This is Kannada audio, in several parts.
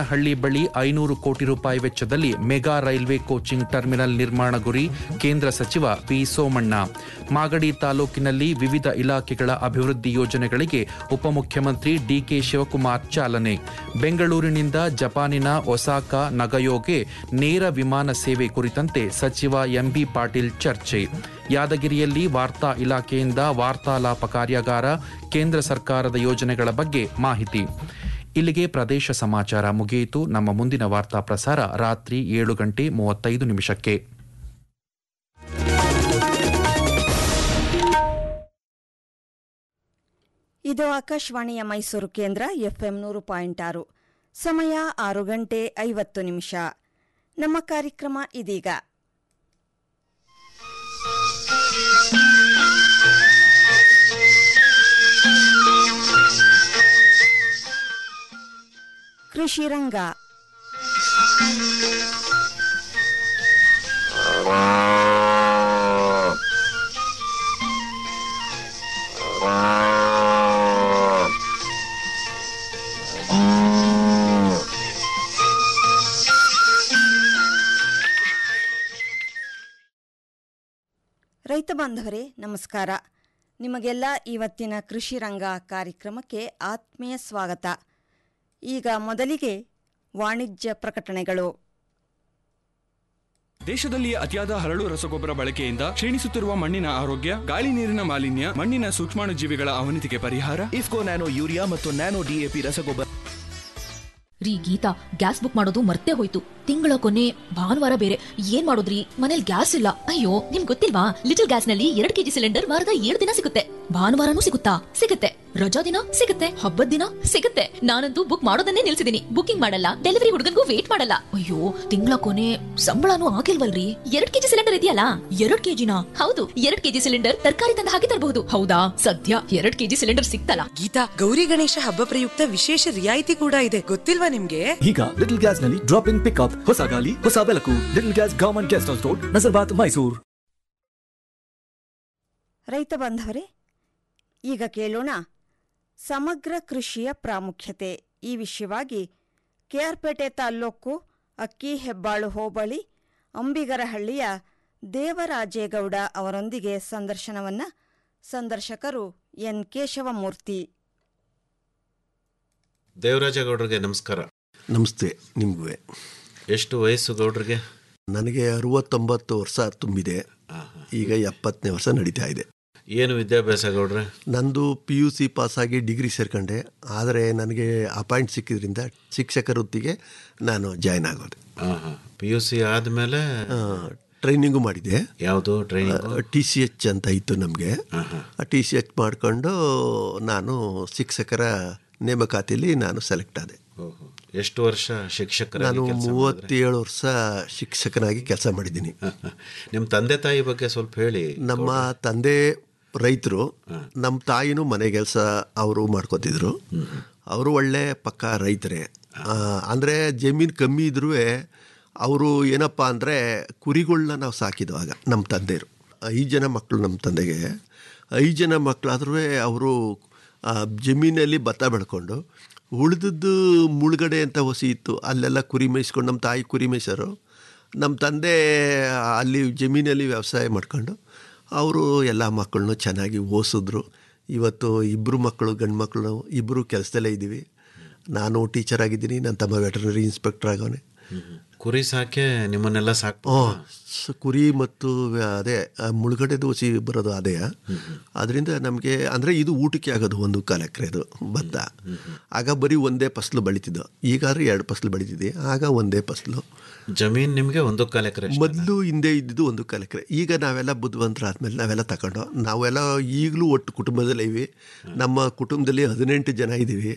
ದೇವನಹಳ್ಳಿ ಬಳಿ ಐನೂರು ಕೋಟಿ ರೂಪಾಯಿ ವೆಚ್ಚದಲ್ಲಿ ಮೆಗಾ ರೈಲ್ವೆ ಕೋಚಿಂಗ್ ಟರ್ಮಿನಲ್ ನಿರ್ಮಾಣ ಗುರಿ ಕೇಂದ್ರ ಸಚಿವ ವಿ ಸೋಮಣ್ಣ ಮಾಗಡಿ ತಾಲೂಕಿನಲ್ಲಿ ವಿವಿಧ ಇಲಾಖೆಗಳ ಅಭಿವೃದ್ಧಿ ಯೋಜನೆಗಳಿಗೆ ಉಪಮುಖ್ಯಮಂತ್ರಿ ಡಿಕೆ ಶಿವಕುಮಾರ್ ಚಾಲನೆ ಬೆಂಗಳೂರಿನಿಂದ ಜಪಾನಿನ ಒಸಾಕಾ ನಗಯೋಗೆ ನೇರ ವಿಮಾನ ಸೇವೆ ಕುರಿತಂತೆ ಸಚಿವ ಎಂಬಿ ಪಾಟೀಲ್ ಚರ್ಚೆ ಯಾದಗಿರಿಯಲ್ಲಿ ವಾರ್ತಾ ಇಲಾಖೆಯಿಂದ ವಾರ್ತಾಲಾಪ ಕಾರ್ಯಾಗಾರ ಕೇಂದ್ರ ಸರ್ಕಾರದ ಯೋಜನೆಗಳ ಬಗ್ಗೆ ಮಾಹಿತಿ ಇಲ್ಲಿಗೆ ಪ್ರದೇಶ ಸಮಾಚಾರ ಮುಗಿಯಿತು ನಮ್ಮ ಮುಂದಿನ ವಾರ್ತಾ ಪ್ರಸಾರ ರಾತ್ರಿ ಏಳು ಗಂಟೆ ಮೂವತ್ತೈದು ನಿಮಿಷಕ್ಕೆ ಇದು ಆಕಾಶವಾಣಿಯ ಮೈಸೂರು ಕೇಂದ್ರ ಎಫ್ಎಂ ನೂರು ಪಾಯಿಂಟ್ ಆರು ಸಮಯ ಆರು ಗಂಟೆ ಐವತ್ತು ನಿಮಿಷ ನಮ್ಮ ಕಾರ್ಯಕ್ರಮ ಇದೀಗ ಕೃಷಿ ರಂಗ ರೈತ ಬಾಂಧವರೇ ನಮಸ್ಕಾರ ನಿಮಗೆಲ್ಲ ಇವತ್ತಿನ ಕೃಷಿ ರಂಗ ಕಾರ್ಯಕ್ರಮಕ್ಕೆ ಆತ್ಮೀಯ ಸ್ವಾಗತ ಈಗ ಮೊದಲಿಗೆ ವಾಣಿಜ್ಯ ಪ್ರಕಟಣೆಗಳು ದೇಶದಲ್ಲಿ ಅತಿಯಾದ ಹರಳು ರಸಗೊಬ್ಬರ ಬಳಕೆಯಿಂದ ಕ್ಷೀಣಿಸುತ್ತಿರುವ ಮಣ್ಣಿನ ಆರೋಗ್ಯ ಗಾಳಿ ನೀರಿನ ಮಾಲಿನ್ಯ ಮಣ್ಣಿನ ಸೂಕ್ಷ್ಮಾಣುಜೀವಿಗಳ ಅವನತಿಗೆ ಪರಿಹಾರ ಇಫ್ಕೋ ನ್ಯಾನೋ ಯೂರಿಯಾ ಮತ್ತು ನ್ಯಾನೋ ಡಿಎಪಿ ರಸಗೊಬ್ಬರ ರೀ ಗೀತಾ ಗ್ಯಾಸ್ ಬುಕ್ ಮಾಡೋದು ಮರ್ತೇ ಹೋಯ್ತು ತಿಂಗಳ ಕೊನೆ ಭಾನುವಾರ ಬೇರೆ ಏನ್ ಮಾಡೋದ್ರಿ ಮನೇಲಿ ಗ್ಯಾಸ್ ಇಲ್ಲ ಅಯ್ಯೋ ನಿಮ್ ಗೊತ್ತಿಲ್ವಾ ಲಿಟಲ್ ಗ್ಯಾಸ್ ನಲ್ಲಿ ಎರಡ್ ಕೆಜಿ ಸಿಲಿಂಡರ್ ವಾರದ ಏಳು ದಿನ ಸಿಗುತ್ತೆ ಭಾನುವಾರನೂ ಸಿಗುತ್ತಾ ಸಿಗುತ್ತೆ ರಜಾ ದಿನ ಸಿಗುತ್ತೆ ಹಬ್ಬದ ದಿನ ಸಿಗುತ್ತೆ ನಾನಂತೂ ಬುಕ್ ಮಾಡೋದನ್ನೇ ನಿಲ್ಸಿದೀನಿ ಬುಕಿಂಗ್ ಮಾಡಲ್ಲ ಡೆಲಿವರಿ ಹುಡುಗನ್ಗೂ ವೇಟ್ ಮಾಡಲ್ಲ ಅಯ್ಯೋ ತಿಂಗಳ ಕೊನೆ ಸಂಬಳನೂ ಆಗಿಲ್ವಲ್ರಿ ಎರಡ್ ಕೆಜಿ ಸಿಲಿಂಡರ್ ಇದೆಯಲ್ಲ ಎರಡ್ ಕೆಜಿನ ಹೌದು ಎರಡ್ ಕೆಜಿ ಸಿಲಿಂಡರ್ ತರಕಾರಿ ತಂದು ಹಾಕಿ ತರಬಹುದು ಹೌದಾ ಸದ್ಯ ಎರಡ್ ಕೆಜಿ ಸಿಲಿಂಡರ್ ಸಿಕ್ತಲ್ಲ ಗೀತಾ ಗೌರಿ ಗಣೇಶ ಹಬ್ಬ ಪ್ರಯುಕ್ತ ವಿಶೇಷ ರಿಯಾಯಿತಿ ಕೂಡ ಇದೆ ಗೊತ್ತಿಲ್ವಾ ನಿಮ್ಗೆ ಈಗ ಲಿಟಲ್ ಗ್ಯಾಸ್ ನಲ್ಲಿ ಡ್ರಾಪ್ ಇನ್ ಪಿಕ್ಅಪ್ ಹೊಸ ಗಾಲಿ ಹೊಸ ಬೆಳಕು little gas government guest house road Nazarbad Mysuru ರೈತ ಬಾಂಧವರೇ ಈಗ ಕೇಳೋಣ ಸಮಗ್ರ ಕೃಷಿಯ ಪ್ರಾಮುಖ್ಯತೆ ಈ ವಿಷಯವಾಗಿ ಕೆಆರ್ಪೇಟೆ ತಾಲ್ಲೂಕು ಅಕ್ಕಿ ಹೆಬ್ಬಾಳು ಹೋಬಳಿ ಅಂಬಿಗರಹಳ್ಳಿಯ ದೇವರಾಜೇಗೌಡ ಅವರೊಂದಿಗೆ ಸಂದರ್ಶನವನ್ನ ಸಂದರ್ಶಕರು ಎನ್ ಕೇಶವಮೂರ್ತಿ ದೇವರಾಜಗೌಡ್ರಿಗೆ ನಮಸ್ಕಾರ ನಮಸ್ತೆ ನಿಮಗೂ ಎಷ್ಟು ವಯಸ್ಸು ಗೌಡ್ರಿಗೆ ನನಗೆ ಅರವತ್ತೊಂಬತ್ತು ವರ್ಷ ತುಂಬಿದೆ ಈಗ ಎಪ್ಪತ್ತನೇ ವರ್ಷ ನಡೀತಾ ಇದೆ ಏನು ವಿದ್ಯಾಭ್ಯಾಸ ಗೌಡ್ರೆ ನಂದು ಪಿ ಯು ಸಿ ಪಾಸಾಗಿ ಡಿಗ್ರಿ ಸೇರ್ಕೊಂಡೆ ಆದರೆ ನನಗೆ ಅಪಾಯಿಂಟ್ ಸಿಕ್ಕಿದ್ರಿಂದ ಶಿಕ್ಷಕ ವೃತ್ತಿಗೆ ನಾನು ಜಾಯ್ನ್ ಆಗೋದೆ ಪಿ ಯು ಸಿ ಆದಮೇಲೆ ಟ್ರೈನಿಂಗು ಮಾಡಿದೆ ಯಾವುದು ಟ್ರೈನಿಂಗ್ ಟಿ ಸಿ ಎಚ್ ಅಂತ ಇತ್ತು ನಮಗೆ ಆ ಟಿ ಸಿ ಎಚ್ ಮಾಡಿಕೊಂಡು ನಾನು ಶಿಕ್ಷಕರ ನೇಮಕಾತಿಯಲ್ಲಿ ನಾನು ಸೆಲೆಕ್ಟ್ ಆದೆ ಎಷ್ಟು ವರ್ಷ ಶಿಕ್ಷಕರ ನಾನು ಮೂವತ್ತೇಳು ವರ್ಷ ಶಿಕ್ಷಕನಾಗಿ ಕೆಲಸ ಮಾಡಿದ್ದೀನಿ ನಿಮ್ಮ ತಂದೆ ತಾಯಿ ಬಗ್ಗೆ ಸ್ವಲ್ಪ ಹೇಳಿ ನಮ್ಮ ತಂದೆ ರೈತರು ನಮ್ಮ ತಾಯಿನೂ ಮನೆ ಕೆಲಸ ಅವರು ಮಾಡ್ಕೋತಿದ್ರು ಅವರು ಒಳ್ಳೆ ಪಕ್ಕ ರೈತರೇ ಆ, ಅಂದರೆ ಜಮೀನು ಕಮ್ಮಿ ಇದ್ರೂ ಅವರು ಏನಪ್ಪ ಅಂದರೆ ಕುರಿಗಳನ್ನ ನಾವು ಸಾಕಿದ್ವಾಗ ನಮ್ಮ ತಂದೆಯರು ಐದು ಜನ ಮಕ್ಕಳು ನಮ್ಮ ತಂದೆಗೆ ಐದು ಜನ ಮಕ್ಕಳಾದ್ರೂ ಅವರು ಜಮೀನಲ್ಲಿ ಭತ್ತ ಬೆಳ್ಕೊಂಡು ಉಳಿದದ್ದು ಮುಳುಗಡೆ ಅಂತ ಹೊಸಿ ಇತ್ತು ಅಲ್ಲೆಲ್ಲ ಕುರಿ ಮೇಯಿಸ್ಕೊಂಡು ನಮ್ಮ ತಾಯಿ ಕುರಿ ಮೇಯ್ಸೋರು ನಮ್ಮ ತಂದೆ ಅಲ್ಲಿ ಜಮೀನಲ್ಲಿ ವ್ಯವಸಾಯ ಮಾಡ್ಕೊಂಡು ಅವರು ಎಲ್ಲ ಮಕ್ಕಳನ್ನು ಚೆನ್ನಾಗಿ ಓದಿಸಿದ್ರು ಇವತ್ತು ಇಬ್ಬರು ಮಕ್ಕಳು ಗಂಡು ಮಕ್ಕಳು ಇಬ್ಬರು ಕೆಲಸದಲ್ಲೇ ಇದ್ದೀವಿ ನಾನು ಟೀಚರ್ ಆಗಿದ್ದೀನಿ ನನ್ನ ತಮ್ಮ ವೆಟರ್ನರಿ ಇನ್ಸ್ಪೆಕ್ಟರ್ ಆಗೋನೆ ಕುರಿ ಸಾಕೆ ನಿಮ್ಮನ್ನೆಲ್ಲ ಸಾಕ್ ಹ್ಞೂ ಸ- ಕುರಿ ಮತ್ತು ಅದೇ ಆ ಮುಳುಗಡೆ ದೋಸಿ ಬರೋದು ಅದೇ ಅದರಿಂದ ನಮಗೆ ಅಂದರೆ ಇದು ಊಟಕ್ಕೆ ಆಗೋದು ಒಂದು ಕಾಲ ಎಕರೆದು ಭತ್ತ ಆಗ ಬರೀ ಒಂದೇ ಫಸಲು ಬೆಳೀತಿದ್ದು ಈಗಾದ್ರೆ ಎರಡು ಫಸಲು ಬೆಳೀತಿದೆ ಆಗ ಒಂದೇ ಫಸಲು ಜಮೀನ್ ನಿಮ್ಗೆ ಒಂದು ಕಾಲ ಎಕರೆ ಮೊದಲು ಹಿಂದೆ ಇದ್ದಿದ್ದು ಒಂದು ಕಾಲ ಎಕರೆ ಈಗ ನಾವೆಲ್ಲ ಬುದ್ಧಿವಂತರ ಆದ್ಮೇಲೆ ನಾವೆಲ್ಲ ತಗೊಂಡು ನಾವೆಲ್ಲ ಈಗಲೂ ಒಟ್ಟು ಕುಟುಂಬದಲ್ಲೇ ಇವಿ ನಮ್ಮ ಕುಟುಂಬದಲ್ಲಿ ಹದಿನೆಂಟು ಜನ ಇದ್ದೀವಿ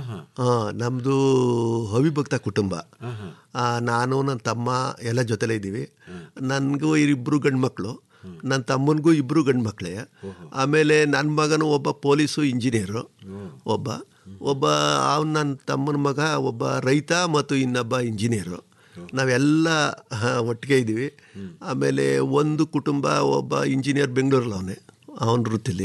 ನಮ್ಮದು ಅವಿಭಕ್ತ ಕುಟುಂಬ ಆ, ನಾನು ನನ್ನ ತಮ್ಮ ಎಲ್ಲ ಜೊತೆಲೇ ಇದ್ದೀವಿ ನನಗೂ ಇಬ್ಬರು ಗಂಡು ಮಕ್ಕಳು ನನ್ನ ತಮ್ಮನಿಗೂ ಇಬ್ಬರು ಗಂಡು ಮಕ್ಕಳೇ ಆಮೇಲೆ ನನ್ನ ಮಗನು ಒಬ್ಬ ಪೊಲೀಸು ಇಂಜಿನಿಯರು ಒಬ್ಬ ಒಬ್ಬ ಅವ್ನು ನನ್ನ ತಮ್ಮನ ಮಗ ಒಬ್ಬ ರೈತ ಮತ್ತು ಇನ್ನೊಬ್ಬ ಇಂಜಿನಿಯರು ನಾವೆಲ್ಲ ಆ, ಒಟ್ಟಿಗೆ ಇದ್ದೀವಿ ಆಮೇಲೆ ಒಂದು ಕುಟುಂಬ ಒಬ್ಬ ಇಂಜಿನಿಯರ್ ಬೆಂಗಳೂರಲ್ಲಿ ಅವನೇ ಅವನ ವೃತ್ತಿಲಿ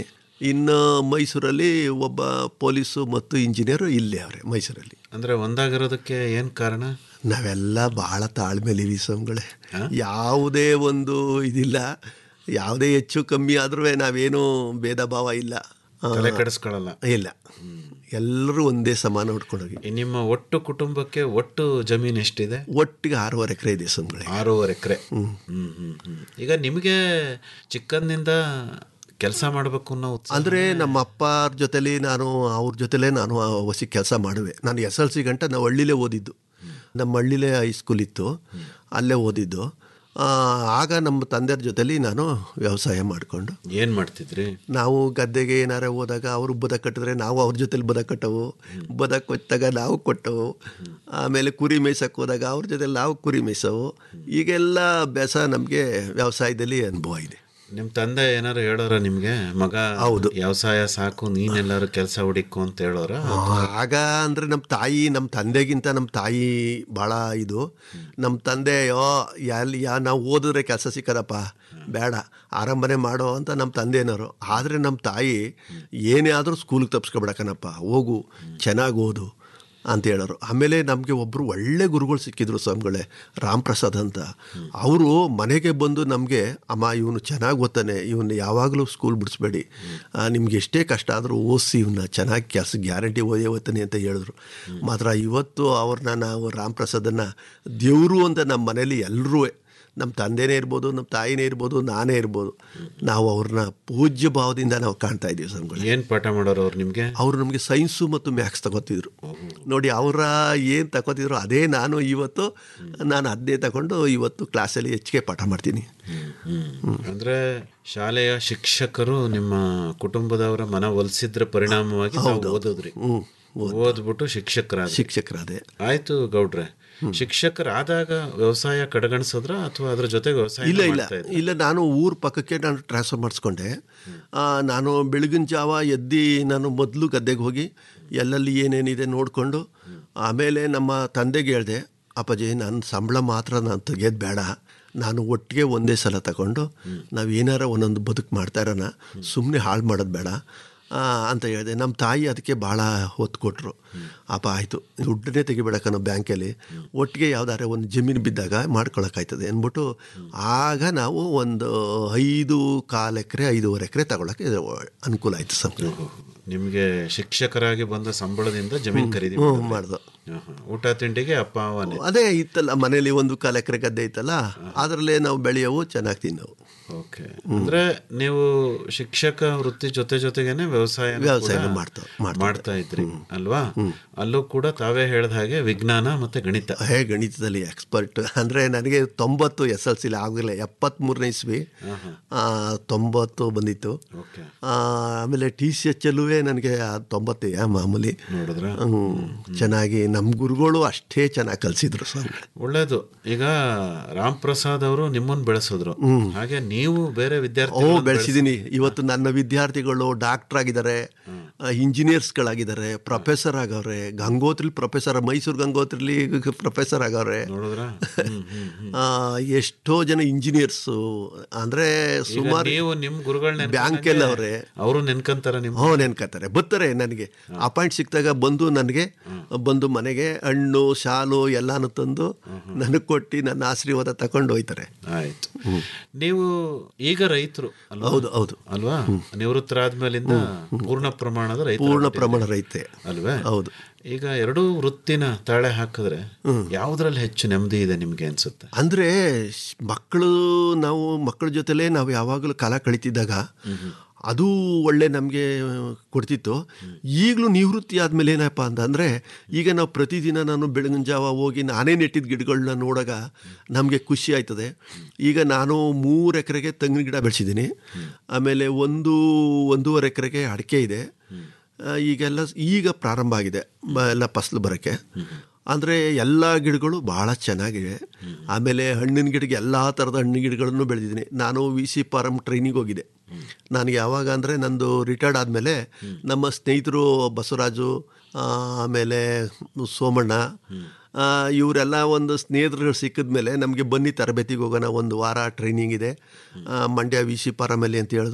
ಇನ್ನು ಮೈಸೂರಲ್ಲಿ ಒಬ್ಬ ಪೊಲೀಸು ಮತ್ತು ಇಂಜಿನಿಯರು ಇಲ್ಲೇ ಅವರೇ ಮೈಸೂರಲ್ಲಿ ಅಂದ್ರೆ ಒಂದಾಗಿರೋದಕ್ಕೆ ಏನ್ ಕಾರಣ ನಾವೆಲ್ಲ ಭಾಳ ತಾಳ್ಮೆಲಿವಿ ಸ್ವಾಮಿಗಳೇ ಯಾವುದೇ ಒಂದು ಇದಿಲ್ಲ ಯಾವುದೇ ಹೆಚ್ಚು ಕಮ್ಮಿ ಆದ್ರೂ ನಾವೇನು ಭೇದ ಭಾವ ಇಲ್ಲ ಆ, ತಲೆ ಕೆಡಿಸ್ಕೊಳ್ಳಲ್ಲ ಇಲ್ಲ ಎಲ್ಲರೂ ಒಂದೇ ಸಮಾನ ಹೊಡ್ಕೊಂಡೋಗಿ ಈ ನಿಮ್ಮ ಒಟ್ಟು ಕುಟುಂಬಕ್ಕೆ ಒಟ್ಟು ಜಮೀನು ಎಷ್ಟಿದೆ ಒಟ್ಟಿಗೆ ಆರೂವರೆ ಎಕರೆ ಇದೆ ಸ್ವಾಮಿಗಳೇ ಆರೂವರೆ ಎಕರೆ ಹ್ಮ್ ಹ್ಮ್ ಹ್ಮ್ ಈಗ ನಿಮಗೆ ಚಿಕ್ಕಂದಿನಿಂದ ಕೆಲಸ ಮಾಡಬೇಕು ಅನ್ನೋ ಉತ್ಸಾಹ ಅಂದರೆ ನಮ್ಮ ಅಪ್ಪರ ಜೊತೆಲಿ ನಾನು ಅವ್ರ ಜೊತೆಲೇ ನಾನು ಆ ಹೊಸಿ ಕೆಲಸ ಮಾಡುವೆ ನಾನು ಎಸ್ ಎಲ್ ಸಿ ಗಂಟ ನಾವು ಹಳ್ಳಿಲೇ ಓದಿದ್ದು ನಮ್ಮ ಹಳ್ಳಿಲೇ ಹೈಸ್ಕೂಲ್ ಇತ್ತು ಅಲ್ಲೇ ಓದಿದ್ದು ಆ, ಆಗ ನಮ್ಮ ತಂದೆಯವ್ರ ಜೊತೆಲಿ ನಾನು ವ್ಯವಸಾಯ ಮಾಡಿಕೊಂಡು ಏನ್ ಮಾಡ್ತಿದ್ರಿ ನಾವು ಗದ್ದೆಗೆ ಏನಾರ ಹೋದಾಗ ಅವರು ಬದ ಕಟ್ಟಿದ್ರೆ ನಾವು ಅವ್ರ ಜೊತೆಲಿ ಬದ ಕಟ್ಟವು ಬದ ಕೊಟ್ಟಾಗ ನಾವು ಕೊಟ್ಟವು ಆಮೇಲೆ ಕುರಿ ಮೇಯ್ಸಕ್ಕೆ ಹೋದಾಗ ಅವ್ರ ಜೊತೆಲಿ ನಾವು ಕುರಿ ಮೇಯ್ಸವು ಈಗೆಲ್ಲ ಅಭ್ಯಾಸ ನಮಗೆ ವ್ಯವಸಾಯದಲ್ಲಿ ಅನುಭವ ಇದೆ ನಿಮ್ ತಂದೆ ಏನಾರು ಹೇಳೋರ ನಿಮ್ಗೆ ಮಗ ಹೌದು. ವ್ಯವಸಾಯ ಸಾಕು ನೀನೆಲ್ಲಾರು ಕೆಲಸ ಹುಡಿಕು ಅಂತ ಹೇಳೋರ ಆಗ ಅಂದರೆ ನಮ್ಮ ತಾಯಿ ನಮ್ಮ ತಂದೆಗಿಂತ ನಮ್ಮ ತಾಯಿ ಭಾಳ ಇದು ನಮ್ಮ ತಂದೆ ಯೋ ಎಲ್ಲಿ ಯಾ ನಾವು ಓದಿದ್ರೆ ಕೆಲಸ ಸಿಕ್ಕದಪ್ಪ ಬೇಡ ಆರಂಭನೆ ಮಾಡೋ ಅಂತ ನಮ್ಮ ತಂದೆನವರು ಆದರೆ ನಮ್ಮ ತಾಯಿ ಏನೇ ಆದರೂ ಸ್ಕೂಲಿಗೆ ತಪ್ಪಿಸ್ಕೊಬಿಡಕನಪ್ಪ ಹೋಗು ಚೆನ್ನಾಗಿ ಓದು ಅಂತ ಹೇಳೋರು ಆಮೇಲೆ ನಮಗೆ ಒಬ್ಬರು ಒಳ್ಳೆ ಗುರುಗಳು ಸಿಕ್ಕಿದ್ರು ಸ್ವಾಮಿಗಳೇ ರಾಮ್ ಪ್ರಸಾದ್ ಅಂತ ಅವರು ಮನೆಗೆ ಬಂದು ನಮಗೆ ಅಮ್ಮ ಇವನು ಚೆನ್ನಾಗಿ ಓದ್ತಾನೆ ಇವನು ಯಾವಾಗಲೂ ಸ್ಕೂಲ್ ಬಿಡಿಸ್ಬೇಡಿ ನಿಮ್ಗೆ ಎಷ್ಟೇ ಕಷ್ಟ ಆದರೂ ಓದಿಸಿ ಇವನ್ನ ಚೆನ್ನಾಗಿ ಕೆಲಸ ಗ್ಯಾರಂಟಿ ಓದೇ ಓದ್ತಾನೆ ಅಂತ ಹೇಳಿದ್ರು ಮಾತ್ರ ಇವತ್ತು ಅವ್ರನ್ನ ನಾವು ರಾಮ್ ಪ್ರಸಾದನ್ನು ದೇವರು ಅಂತ ನಮ್ಮ ಮನೇಲಿ ಎಲ್ಲರೂ ನಮ್ಮ ತಂದೆನೇ ಇರ್ಬೋದು ನಮ್ಮ ತಾಯಿನೇ ಇರ್ಬೋದು ನಾನೇ ಇರ್ಬೋದು ನಾವು ಅವ್ರನ್ನ ಪೂಜ್ಯ ಭಾವದಿಂದ ನಾವು ಕಾಣ್ತಾ ಇದ್ದೀವಿ ಸ್ವಾಮಿಗಳೇ ಏನ್ ಪಾಠ ಮಾಡೋರು ಅವ್ರು ನಿಮ್ಗೆ ಅವರು ನಮಗೆ ಸೈನ್ಸು ಮತ್ತು ಮ್ಯಾಥ್ಸ್ ತಗೋತಿದ್ರು ನೋಡಿ ಅವರ ಏನು ತಗೋತಿದ್ರು ಅದೇ ನಾನು ಇವತ್ತು ನಾನು ಅದನ್ನೇ ತಗೊಂಡು ಇವತ್ತು ಕ್ಲಾಸಲ್ಲಿ ಹೆಚ್ಚಿಗೆ ಪಾಠ ಮಾಡ್ತೀನಿ ಅಂದ್ರೆ ಶಾಲೆಯ ಶಿಕ್ಷಕರು ನಿಮ್ಮ ಕುಟುಂಬದವರ ಮನ ಒಲಿಸಿದ್ರ ಪರಿಣಾಮವಾಗಿ ತಾವು ಓದಿದ್ರಿ ಓದ್ಬಿಟ್ಟು ಶಿಕ್ಷಕರಾದ ಶಿಕ್ಷಕರಾದೆ ಆಯ್ತು ಗೌಡ್ರೆ ಶಿಕ್ಷಕರಾದಾಗ ವ್ಯವಸಾಯ ಕಡೆಗಣಿಸಿದ್ರ ಅಥವಾ ಅದ್ರ ಜೊತೆಗೆ ವ್ಯವಸಾಯ ಇಲ್ಲ ಇಲ್ಲ ಮಾಡ್ತಾ ಇದ್ರಾ? ಇಲ್ಲ ನಾನು ಊರ ಪಕ್ಕಕ್ಕೆ ನಾನು ಟ್ರಾನ್ಸ್ಫರ್ ಮಾಡಿಸ್ಕೊಂಡೆ ಆ, ನಾನು ಬೆಳಗಿನ ಜಾವ ಎದ್ದು ನಾನು ಮೊದಲು ಗದ್ದೆಗೆ ಹೋಗಿ ಎಲ್ಲೆಲ್ಲಿ ಏನೇನಿದೆ ನೋಡಿಕೊಂಡು ಆಮೇಲೆ ನಮ್ಮ ತಂದೆಗೆ ಹೇಳಿದೆ ಅಪ್ಪಾಜಿ ನನ್ನ ಸಂಬಳ ಮಾತ್ರ ನಾನು ತೆಗೆಯೋದು ಬೇಡ ನಾನು ಒಟ್ಟಿಗೆ ಒಂದೇ ಸಲ ತಗೊಂಡು ನಾವು ಏನಾರ ಒಂದೊಂದು ಬದುಕು ಮಾಡ್ತಾ ಇರೋಣ ಸುಮ್ಮನೆ ಹಾಳು ಮಾಡೋದು ಬೇಡ ಆ, ಅಂತ ಹೇಳಿದೆ ನಮ್ಮ ತಾಯಿ ಅದಕ್ಕೆ ಭಾಳ ಹೊತ್ತು ಕೊಟ್ಟರು ಅಪ್ಪ ಆಯಿತು ದುಡ್ಡನ್ನೇ ತೆಗಿಬೇಡಕ್ಕನೋ ಬ್ಯಾಂಕಲ್ಲಿ ಒಟ್ಟಿಗೆ ಯಾವ್ದಾರ ಒಂದು ಜಮೀನು ಬಿದ್ದಾಗ ಮಾಡ್ಕೊಳಕ್ಕಾಯ್ತದೆ ಅಂದ್ಬಿಟ್ಟು ಆಗ ನಾವು ಒಂದು ಐದು ಕಾಲು ಎಕರೆ ಐದೂವರೆ ಎಕರೆ ತಗೊಳಕ್ಕೆ ಅನುಕೂಲ ಆಯಿತು ಸರ್ ನಿಮ್ಗೆ ಶಿಕ್ಷಕರಾಗಿ ಬಂದ ಸಂಬಳದಿಂದ ಜಮೀನ್ ಖರೀದಿ ಹ್ಞೂ ಮಾಡಿದ್ರಿ? ಮಾಡ್ದು ಆಹಾ. ಊಟ ತಿಂಡಿಗೆ ಅಪ್ಪ ಅವನೇ ಅದೇ ಇತ್ತಲ್ಲ ಮನೇಲಿ ಒಂದು ಕಾಲು ಎಕರೆ ಗದ್ದೆ ಇತ್ತಲ್ಲ ಅದರಲ್ಲೇ ನಾವು ಬೆಳೆಯೋವು ಚೆನ್ನಾಗಿ ತಿನ್ನೋವು ಓಕೆ ಅಂದ್ರೆ ನೀವು ಶಿಕ್ಷಕ ವೃತ್ತಿ ಜೊತೆ ಜೊತೆಗೇನೆ ವ್ಯವಸಾಯ ವ್ಯವಸಾಯನ ಮಾಡ್ತಾ- ಮಾಡ್ತಾ ಮಾಡ್ತಾ ಇದ್ರಿ ಅಲ್ವಾ ಅಲ್ಲೂ ಕೂಡ ತಾವೇ ಹೇಳ್ದ ಹಾಗೆ ವಿಜ್ಞಾನ ಮತ್ತೆ ಗಣಿತ ಹೇ ಗಣಿತದಲ್ಲಿ ಎಕ್ಸ್ಪರ್ಟ್ ಅಂದರೆ ನನಗೆ ತೊಂಬತ್ತು ಎಸ್ ಎಲ್ ಸಿಲಿ ಆಗಲೇ ಎಪ್ಪತ್ತ್ಮೂರನೇ ಇಸ್ವಿ ಆ, ತೊಂಬತ್ತು ಬಂದಿತ್ತು ಓಕೆ ಆ, ಆಮೇಲೆ ಟಿ ಸಿ ಎಚ್ ಎಲ್ಲೂ ನನಗೆ ತೊಂಬತ್ತೇ ಮಾಮೂಲಿ ನೋಡಿದ್ರ ಹ್ಮ್. ಚೆನ್ನಾಗಿ ನಮ್ಮ ಗುರುಗಳು ಅಷ್ಟೇ ಚೆನ್ನಾಗಿ ಕಲಿಸಿದ್ರು ಸ್ವಾಮಿ ಒಳ್ಳೇದು ಈಗ ರಾಮ್ ಪ್ರಸಾದ್ ಅವರು ನಿಮ್ಮನ್ನು ಬೆಳೆಸಿದ್ರು ಹಾಗೆ ನೀವು ಬೇರೆ ಓ ವಿದ್ಯಾರ್ಥಿ ಬೆಳೆಸಿದ್ದೀನಿ ಇವತ್ತು ನನ್ನ ವಿದ್ಯಾರ್ಥಿಗಳು ಡಾಕ್ಟರ್ ಆಗಿದ್ದಾರೆ ಇಂಜಿನಿಯರ್ಸ್ಗಳಾಗಿದ್ದಾರೆ ಪ್ರೊಫೆಸರ್ ಆಗವ್ರೆ ಗಂಗೋತ್ರಿ ಪ್ರೊಫೆಸರ್ ಮೈಸೂರು ಗಂಗೋತ್ರಿಲಿ ಪ್ರೊಫೆಸರ್ ಆಗವ್ರೆ ನೋಡಿದ್ರ ಆ, ಎಷ್ಟೋ ಜನ ಇಂಜಿನಿಯರ್ಸು ಅಂದರೆ ಸುಮಾರು ನೀವು ನಿಮ್ ಗುರುಗಳನ್ನ ಬ್ಯಾಂಕೆಲ್ಲ ಅವ್ರೆ ಅವರು ನೆನ್ಕಂತಾರ ನಿಮ್ ಹ್ಞೂ ನೆನ್ಕತ್ತಾರೆ ಬರ್ತಾರೆ ನನಗೆ ಅಪಾಯಿಂಟ್ ಸಿಕ್ಕಿದಾಗ ಬಂದು ನನಗೆ ಬಂದು ಮನೆಗೆ ಹಣ್ಣು ಶಾಲು ಎಲ್ಲಾನು ತಂದು ನನಗೆ ಕೊಟ್ಟು ನನ್ನ ಆಶೀರ್ವಾದ ತಗೊಂಡು ಹೋಯ್ತಾರೆ ಆಯ್ತು ನೀವು ಈಗ ರೈತರು ಅಲ್ವಾ ಹೌದು ಹೌದು ಅಲ್ವಾ ನಿವೃತ್ತರಾದ್ಮೇಲಿಂದ ಪೂರ್ಣ ಪ್ರಮಾಣದ ರೈತ ಪೂರ್ಣ ಪ್ರಮಾಣ ರೈತೆ ಅಲ್ವೇ ಹೌದು ಈಗ ಎರಡೂ ವೃತ್ತಿನ ತಾಳೆ ಹಾಕಿದ್ರೆ ಯಾವ್ದ್ರಲ್ಲಿ ಹೆಚ್ಚು ನೆಮ್ಮದಿ ಇದೆ ನಿಮ್ಗೆ ಅನ್ಸುತ್ತೆ ಅಂದರೆ ಮಕ್ಕಳು ನಾವು ಮಕ್ಕಳ ಜೊತೆಲೇ ನಾವು ಯಾವಾಗಲೂ ಕಾಲ ಕಳೀತಿದ್ದಾಗ ಅದು ಒಳ್ಳೆ ನಮಗೆ ಕೊಡ್ತಿತ್ತು ಈಗಲೂ ನಿವೃತ್ತಿ ಆದಮೇಲೆ ಏನಪ್ಪ ಅಂತಂದರೆ ಈಗ ನಾವು ಪ್ರತಿದಿನ ನಾನು ಬೆಳಗಿನ ಜಾವ ಹೋಗಿ ನಾನೇ ನೆಟ್ಟಿದ್ದ ಗಿಡಗಳನ್ನ ನೋಡಾಗ ನಮಗೆ ಖುಷಿ ಆಯ್ತದೆ ಈಗ ನಾನು ಮೂರು ಎಕರೆಗೆ ತೆಂಗಿನ ಗಿಡ ಬೆಳೆಸಿದ್ದೀನಿ ಆಮೇಲೆ ಒಂದು ಒಂದೂವರೆ ಎಕರೆಗೆ ಅಡಿಕೆ ಇದೆ ಆ, ಈಗೆಲ್ಲ ಈಗ ಪ್ರಾರಂಭ ಆಗಿದೆ ಬ- ಎಲ್ಲ ಫಸಲು ಬರೋಕ್ಕೆ ಅಂದರೆ ಎಲ್ಲ ಗಿಡಗಳು ಭಾಳ ಚೆನ್ನಾಗಿವೆ ಆಮೇಲೆ ಹಣ್ಣಿನ ಗಿಡಕ್ಕೆ ಎಲ್ಲ ಥರದ ಹಣ್ಣಿನ ಗಿಡಗಳನ್ನು ಬೆಳೆದಿದ್ದೀನಿ ನಾನು ವಿ ಸಿ ಫಾರಮ್ ಟ್ರೈನಿಂಗ್ ಹೋಗಿದ್ದೆ ನನಗೆ ಯಾವಾಗ ಅಂದರೆ ನಂದು ರಿಟೈರ್ಡ್ ಆದಮೇಲೆ ನಮ್ಮ ಸ್ನೇಹಿತರು ಬಸವರಾಜು ಆ, ಆಮೇಲೆ ಸೋಮಣ್ಣ ಆ, ಇವರೆಲ್ಲ ಒಂದು ಸ್ನೇಹಿತರುಗಳು ಸಿಕ್ಕಿದ ಮೇಲೆ ನಮಗೆ ಬನ್ನಿ ತರಬೇತಿಗೆ ಹೋಗೋಣ ಒಂದು ವಾರ ಟ್ರೈನಿಂಗ್ ಇದೆ ಆ, ಮಂಡ್ಯ ವಿ ಸಿ ಪಾರಮಲ್ಲಿ ಅಂತ ಹೇಳಿದ್ರು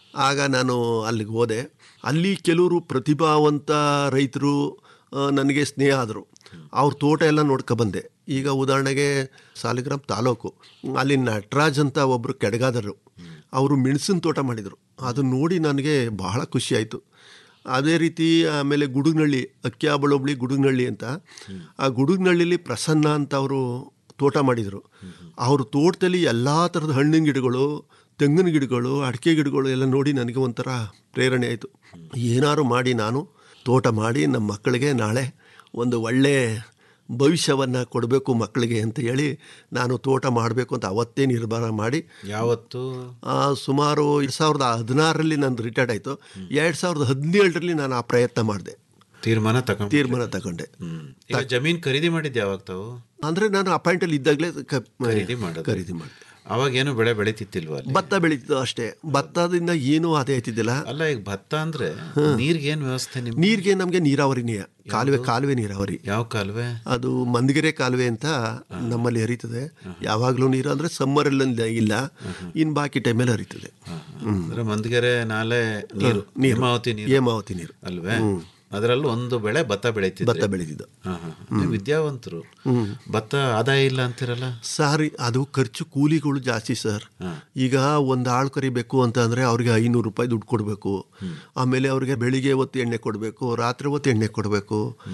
ಆಗ ನಾನು ಅಲ್ಲಿಗೆ ಹೋದೆ ಅಲ್ಲಿ ಕೆಲವರು ಪ್ರತಿಭಾವಂತ ರೈತರು ಆ, ನನಗೆ ಸ್ನೇಹ ಆದರು ಅವ್ರ ತೋಟ ಎಲ್ಲ ನೋಡ್ಕೊಬಂದೆ ಈಗ ಉದಾಹರಣೆಗೆ ಸಾಲಿಗ್ರಾಮ್ ತಾಲೂಕು ಅಲ್ಲಿ ನಟರಾಜ್ ಅಂತ ಒಬ್ಬರು ಕೆಡಗಾದರು ಅವರು ಮೆಣಸಿನ ತೋಟ ಮಾಡಿದರು ಅದನ್ನ ನೋಡಿ ನನಗೆ ಬಹಳ ಖುಷಿ ಆಯಿತು ಅದೇ ರೀತಿ ಆಮೇಲೆ ಗುಡುಗ್ನಳ್ಳಿ ಅಕ್ಕಿಯಾಬಳೊಬ್ಳಿ ಗುಡುಗ್ನಳ್ಳಿ ಅಂತ ಆ ಗುಡುಗ್ನಳ್ಳಿಲಿ ಪ್ರಸನ್ನ ಅಂತ ಅವರು ತೋಟ ಮಾಡಿದರು ಅವ್ರ ತೋಟದಲ್ಲಿ ಎಲ್ಲ ಥರದ ಹಣ್ಣಿನ ಗಿಡಗಳು ತೆಂಗಿನ ಗಿಡಗಳು ಅಡಿಕೆ ಗಿಡಗಳು ಎಲ್ಲ ನೋಡಿ ನನಗೆ ಒಂಥರ ಪ್ರೇರಣೆ ಆಯಿತು ಏನಾದ್ರು ಮಾಡಿ ನಾನು ತೋಟ ಮಾಡಿ ನಮ್ಮ ಮಕ್ಕಳಿಗೆ ನಾಳೆ ಒಂದು ಒಳ್ಳೆ ಭವಿಷ್ಯವನ್ನು ಕೊಡಬೇಕು ಮಕ್ಕಳಿಗೆ ಅಂತ ಹೇಳಿ ನಾನು ತೋಟ ಮಾಡಬೇಕು ಅಂತ ಅವತ್ತೇ ನಿರ್ಧಾರ ಮಾಡಿ ಯಾವತ್ತು ಆ, ಸುಮಾರು ಎರಡು ಸಾವಿರದ ಹದಿನಾರರಲ್ಲಿ ನಾನು ರಿಟೈರ್ಡ್ ಆಯಿತು ಎರಡು ಸಾವಿರದ ಹದಿನೇಳರಲ್ಲಿ ನಾನು ಆ ಪ್ರಯತ್ನ ಮಾಡಿದೆ ತೀರ್ಮಾನ ತಗೊಂಡು ತೀರ್ಮಾನ ತಗೊಂಡೆ ಈಗ ಜಮೀನ್ ಖರೀದಿ ಮಾಡಿದ್ದೆ ಯಾವಾಗ ತಾವು ಅಂದರೆ ನಾನು ಅಪಾಯಿಂಟಲ್ಲಿ ಇದ್ದಾಗಲೇ ಖರೀದಿ ಮಾಡೋದು ಖರೀದಿ ಮಾಡಿದೆ ಅವಾಗ ಏನು ಬೆಳೆ ಬೆಳೀತಿತ್ತಿಲ್ವ ಅಲ್ಲಿ ಭತ್ತ ಬೆಳೀತಿದ್ದು ಅಷ್ಟೇ ಭತ್ತದಿಂದ ಏನೂ ಆದಾಯ ಆಯ್ತಿದ್ದಿಲ್ಲ ಅಲ್ಲ ಈಗ ಭತ್ತ ಅಂದ್ರೆ ನೀರ್ಗೆ ಏನ್ ವ್ಯವಸ್ಥೆ ನಿಮ್ ನೀರಿಗೆ ನಮಗೆ ನೀರಾವರಿನೇ ಕಾಲುವೆ ಕಾಲುವೆ ನೀರಾವರಿ ಯಾವ ಕಾಲುವೆ ಅದು ಮಂದಗೆರೆ ಕಾಲುವೆ ಅಂತ ನಮ್ಮಲ್ಲಿ ಹರಿತದೆ ಯಾವಾಗಲೂ ನೀರು ಅಂದರೆ ಸಮ್ಮರಲ್ಲಿ ಇಲ್ಲ ಇನ್ನು ಬಾಕಿ ಟೈಮಲ್ಲಿ ಹರಿತದೆ ಅಂದ್ರೆ ಮಂದಗೆರೆ ನಾಲೆ ನೀರು ನೀರು. ಹೇಮಾವತಿ ನೀರು ಹೇಮಾವತಿ ನೀರು ಅಲ್ವೇ ಅದರಲ್ಲೂ ಒಂದು ಬೆಳೆ ಭತ್ತ ಬೆಳೀತಿದ್ದೆ ಭತ್ತ ಬೆಳೀತಿದ್ದು ಹಾ, ಹಾ. ನೀವು ವಿದ್ಯಾವಂತರು ಭತ್ತ ಆದಾಯ ಇಲ್ಲ ಅಂತಿರಲ್ಲ ಸಾರಿ ಅದು ಖರ್ಚು ಕೂಲಿಗಳು ಜಾಸ್ತಿ ಸರ್ ಈಗ ಒಂದು ಆಳು ಕರಿಬೇಕು ಅಂತ ಅಂದರೆ ಅವ್ರಿಗೆ ಐನೂರು ರೂಪಾಯಿ ದುಡ್ಡು ಕೊಡಬೇಕು ಆಮೇಲೆ ಅವ್ರಿಗೆ ಬೆಳಿಗ್ಗೆ ಹೊತ್ತು ಎಣ್ಣೆ ಕೊಡಬೇಕು ರಾತ್ರಿ ಹೊತ್ತು ಎಣ್ಣೆ ಕೊಡಬೇಕು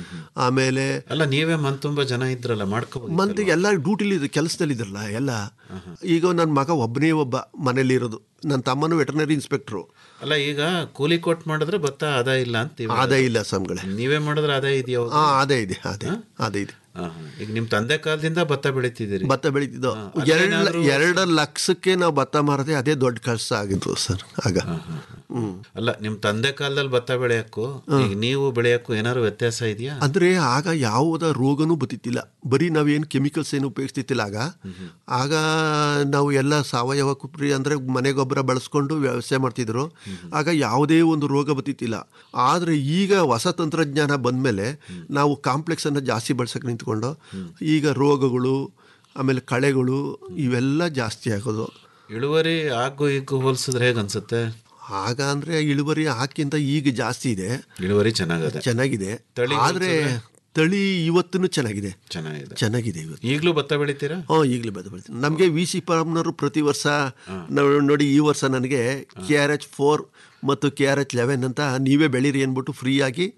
ಆಮೇಲೆ ಅಲ್ಲ ನೀವೇ ಮನ್ ತುಂಬಾ ಜನ ಇದ್ರಲ್ಲ ಮಾಡ್ಕೋಬಹುದು ಮಂದಿಗೆ ಎಲ್ಲ ಡ್ಯೂಟಿಲಿ ಕೆಲಸದಲ್ಲಿದ್ರಲ್ಲ ಎಲ್ಲ ಈಗ ನನ್ನ ಮಗ ಒಬ್ಬನೇ ಒಬ್ಬ ಮನೇಲಿರೋದು ನನ್ನ ತಮ್ಮನು ವೆಟರ್ನರಿ ಇನ್ಸ್ಪೆಕ್ಟ್ರು ಅಲ್ಲ ಈಗ ಕೂಲಿ ಕೊಟ್ಟು ಮಾಡಿದ್ರೆ ಭತ್ತ ಆದಾಯ ಇಲ್ಲ ಅಂತ ಇವಾಗ. ಆದಾಯ ಇಲ್ಲ ಸ್ವಾಮಿಗಳೇ ನೀವೇ ಮಾಡಿದ್ರೆ ಆದಾಯ ಇದೆಯಾ ಹಾಂ ಅದೇ ಇದೆ ಅದೇ ಅದೇ ಇದೆ ಹಾ, ಹಾ. ಈಗ ನಿಮ್ ತಂದೆ ಕಾಲದಿಂದ ಭತ್ತ ಬೆಳೀತಿದ್ದೀರಿ ಭತ್ತ ಬೆಳೀತಿದ್ದು ಅಲ್ಲಿ ಎರಡು ಏನಾದ್ರೂ- ಎರಡು ಲಕ್ಷಕ್ಕೆ ನಾವು ಭತ್ತ ಮಾರದೆ ಅದೇ ದೊಡ್ಡ ಕೆಲಸ ಆಗಿತ್ತು ಸರ್ ಆಗ ಹ್ಮ್ ಅಲ್ಲ ನಿಮ್ ತಂದೆ ಕಾಲದಲ್ಲಿ ಭತ್ತ ಬೆಳೆಯಕ್ಕೂ ಈಗ ನೀವು ಬೆಳೆಯಕ್ಕೂ ಏನಾದ್ರು ವ್ಯತ್ಯಾಸ ಇದೆಯಾ ಅಂದರೆ ಆಗ ಯಾವುದ ರೋಗನೂ ಬತ್ತಿತ್ತಿಲ್ಲ ಬರೀ ನಾವೇನು ಕೆಮಿಕಲ್ಸ್ ಏನು ಉಪಯೋಗಿಸ್ತಿತ್ತಿಲ್ಲ ಆಗ ಆಗ ನಾವು ಎಲ್ಲ ಸಾವಯವ ಕುಪ್ರಿ ಅಂದರೆ ಮನೆ ಗೊಬ್ಬರ ಬಳಸ್ಕೊಂಡು ವ್ಯವಸಾಯ ಮಾಡ್ತಿದ್ರು ಆಗ ಯಾವುದೇ ಒಂದು ರೋಗ ಬತ್ತಿತ್ತಿಲ್ಲ ಆದರೆ ಈಗ ಹೊಸ ತಂತ್ರಜ್ಞಾನ ಬಂದಮೇಲೆ ನಾವು ಕಾಂಪ್ಲೆಕ್ಸನ್ನು ಜಾಸ್ತಿ ಬಳಸಕ್ಕೆ ನಿಂತ್ಕೊಂಡು ಈಗ ರೋಗಗಳು ಆಮೇಲೆ ಕಳೆಗಳು ಇವೆಲ್ಲ ಜಾಸ್ತಿ ಆಗೋದು ಇಳುವರಿ ಆಗು ಈಗೂ ಹೋಲಿಸಿದ್ರೆ ಹೇಗೆ ಅನ್ಸುತ್ತೆ ಆಗ ಅಂದರೆ ಇಳುವರಿ ಹಾಕಿಂತ ಈಗ ಜಾಸ್ತಿ ಇದೆ ಇಳುವರಿ ಚೆನ್ನಾಗದೆ ಚೆನ್ನಾಗಿದೆ ತಳಿ ಆದರೆ ತಳಿ ಇವತ್ತೂ ಚೆನ್ನಾಗಿದೆ ಚೆನ್ನಾಗಿದೆ ಚೆನ್ನಾಗಿದೆ ಇವತ್ತು ಈಗಲೂ ಭತ್ತ ಬೆಳಿತೀರಾ ಹ್ಞೂ ಈಗಲೇ ಬೆಳೆದು ಬೆಳಿತೀನಿ ನಮಗೆ ವಿ ಸಿ ಫಾರ್ಮ್ನವರು ಪ್ರತಿ ವರ್ಷ ನಾವು ನೋಡಿ ಈ ವರ್ಷ ನನಗೆ ಕೆ ಆರ್ ಎಚ್ ಫೋರ್ ಮತ್ತು ಕೆ ಆರ್ ಎಚ್ ಲೆವೆನ್ ಅಂತ ನೀವೇ ಬೆಳೀರಿ ಅಂದ್ಬಿಟ್ಟು ಫ್ರೀಯಾಗಿ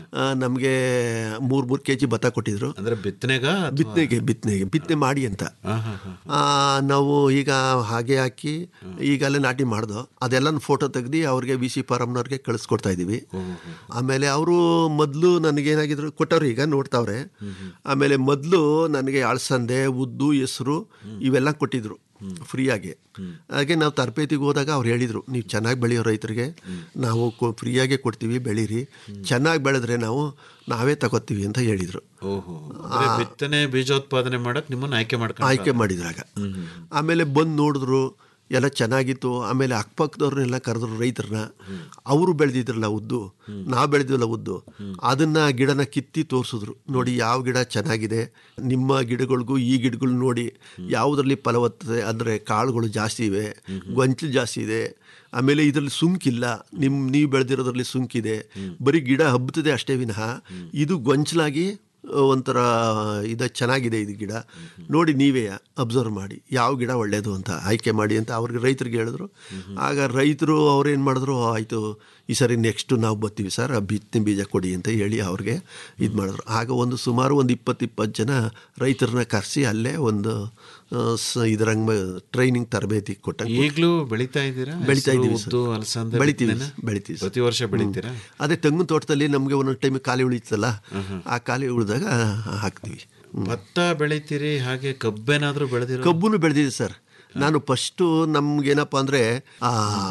ನಮಗೆ ಮೂರು ಮೂರು ಕೆ ಜಿ ಭತ್ತ ಕೊಟ್ಟಿದ್ರು ಅಂದ್ರೆ ಬಿತ್ತನೆಗ ಬಿತ್ತನೆಗೆ ಬಿತ್ತನೆಗೆ ಬಿತ್ತನೆ ಮಾಡಿ ಅಂತ ಆ, ನಾವು ಈಗ ಹಾಗೆ ಹಾಕಿ ಈಗಲೇ ನಾಟಿ ಮಾಡ್ದು ಅದೆಲ್ಲ ಫೋಟೋ ತೆಗ್ದು ಅವ್ರಿಗೆ ವಿ ಸಿ ಫಾರಮ್ನವ್ರಿಗೆ ಕಳಿಸ್ಕೊಡ್ತಾ ಇದ್ದೀವಿ ಆಮೇಲೆ ಅವರು ಮೊದಲು ನನಗೇನಾಗಿದ್ರು ಕೊಟ್ಟವ್ರು ಈಗ ನೋಡ್ತಾವ್ರೆ ಆಮೇಲೆ ಮೊದಲು ನನಗೆ ಅಳಸಂದೆ ಉದ್ದು ಹೆಸರು ಇವೆಲ್ಲ ಕೊಟ್ಟಿದ್ರು ಫ್ರೀಯಾಗಿ ಹಾಗೆ ನಾವು ತರಬೇತಿಗೆ ಹೋದಾಗ ಅವ್ರು ಹೇಳಿದರು ನೀವು ಚೆನ್ನಾಗಿ ಬೆಳೆಯೋ ರೈತರಿಗೆ ನಾವು ಕೊ- ಫ್ರೀಯಾಗೆ ಕೊಡ್ತೀವಿ ಬೆಳೀರಿ ಚೆನ್ನಾಗಿ ಬೆಳೆದ್ರೆ ನಾವು ನಾವೇ ತಗೋತೀವಿ ಅಂತ ಹೇಳಿದರು ಓಹೋ ಅಂದ್ರೆ ಬಿತ್ತನೆ ಬೀಜೋತ್ಪಾದನೆ ಮಾಡಕ್ ನಿಮ್ಮನ್ನ ಆಯ್ಕೆ ಮಾಡ್ಕೊಂಡು ಆಯ್ಕೆ ಮಾಡಿದ್ರಾಗ ಆಮೇಲೆ ಬಂದು ನೋಡಿದ್ರು ಎಲ್ಲ ಚೆನ್ನಾಗಿತ್ತು ಆಮೇಲೆ ಅಕ್ಕಪಕ್ಕದವ್ರನ್ನೆಲ್ಲ ಕರೆದ್ರು ರೈತರನ್ನ ಅವರು ಬೆಳೆದಿದ್ರಲ್ಲ ಉದ್ದು ನಾವು ಬೆಳೆದಿಲ್ಲ ಉದ್ದು ಅದನ್ನ ಗಿಡನ ಕಿತ್ತಿ ತೋರಿಸಿದ್ರು ನೋಡಿ ಯಾವ ಗಿಡ ಚೆನ್ನಾಗಿದೆ ನಿಮ್ಮ ಗಿಡಗಳಿಗೂ ಈ ಗಿಡಗಳು ನೋಡಿ ಯಾವುದರಲ್ಲಿ ಫಲವತ್ತತೆ ಅಂದರೆ ಕಾಳುಗಳು ಜಾಸ್ತಿ ಇವೆ ಗೊಂಚಲು ಜಾಸ್ತಿ ಇದೆ ಆಮೇಲೆ ಇದರಲ್ಲಿ ಸುಂಕಿಲ್ಲ ನಿಮ್ಮ ನೀವು ಬೆಳೆದಿರೋದ್ರಲ್ಲಿ ಸುಂಕಿದೆ ಬರೀ ಗಿಡ ಹಬ್ಬುತ್ತದೆ ಅಷ್ಟೇ ವಿನಃ ಇದು ಗೊಂಚಲಾಗಿ ಒಂಥರ ಇದು ಚೆನ್ನಾಗಿದೆ ಇದು ಗಿಡ ನೋಡಿ ನೀವೇ ಅಬ್ಸರ್ವ್ ಮಾಡಿ ಯಾವ ಗಿಡ ಒಳ್ಳೆಯದು ಅಂತ ಆಯ್ಕೆ ಮಾಡಿ ಅಂತ ಅವ್ರಿಗೆ ರೈತರಿಗೆ ಹೇಳಿದ್ರು ಆಗ ರೈತರು ಅವ್ರೇನು ಮಾಡಿದ್ರು ಆಯಿತು ಈ ಸರಿ ನೆಕ್ಸ್ಟು ನಾವು ಬರ್ತೀವಿ ಸರ್ ಆ ಬಿತ್ತನೆ ಬೀಜ ಕೊಡಿ ಅಂತ ಹೇಳಿ ಅವ್ರಿಗೆ ಇದು ಮಾಡಿದ್ರು ಆಗ ಒಂದು ಸುಮಾರು ಒಂದು ಇಪ್ಪತ್ತು ಇಪ್ಪತ್ತು ಜನ ರೈತರನ್ನ ಕರೆಸಿ ಅಲ್ಲೇ ಒಂದು ಆ, ಸ ಇದರಂಗೆ ಟ್ರೈನಿಂಗ್ ತರಬೇತಿ ಕೊಟ್ಟಂಗೆ ಈಗ್ಲೂ ಬೆಳಿತಾ ಇದ್ದೀರಾ ಬೆಳಿತಾ ಹೆಸ್ರು, ಇದ್ದೀವಿ ಸರ್. ಉದ್ದು ಅಲಸಂದೆ ಬೆಳಿತೀವಿ ಬಿತ್ತನೆನ? ಸರ್, ಬೆಳಿತೀವಿ ಸರ್. ಪ್ರತಿ ವರ್ಷ ಬೆಳಿತೀರಾ ಅದೇ ತೆಂಗಿನ ತೋಟದಲ್ಲಿ ನಮಗೆ ಒಂದೊಂದು ಟೈಮ್ ಖಾಲಿ ಉಳಿತಲ್ಲ ಆ ಖಾಲಿ ಉಳಿದಾಗ ಹಾಕ್ತೀವಿ ಭತ್ತ ಬೆಳಿತೀರಿ ಹಾಗೆ ಕಬ್ಬೇನಾದ್ರೂ ಬೆಳೆದಿರೋ ಕಬ್ಬುನು ಬೆಳೆದಿದೆ ಸರ್ ನಾನು ಫಸ್ಟು ನಮ್ಗೇನಪ್ಪ ಅಂದರೆ ಆ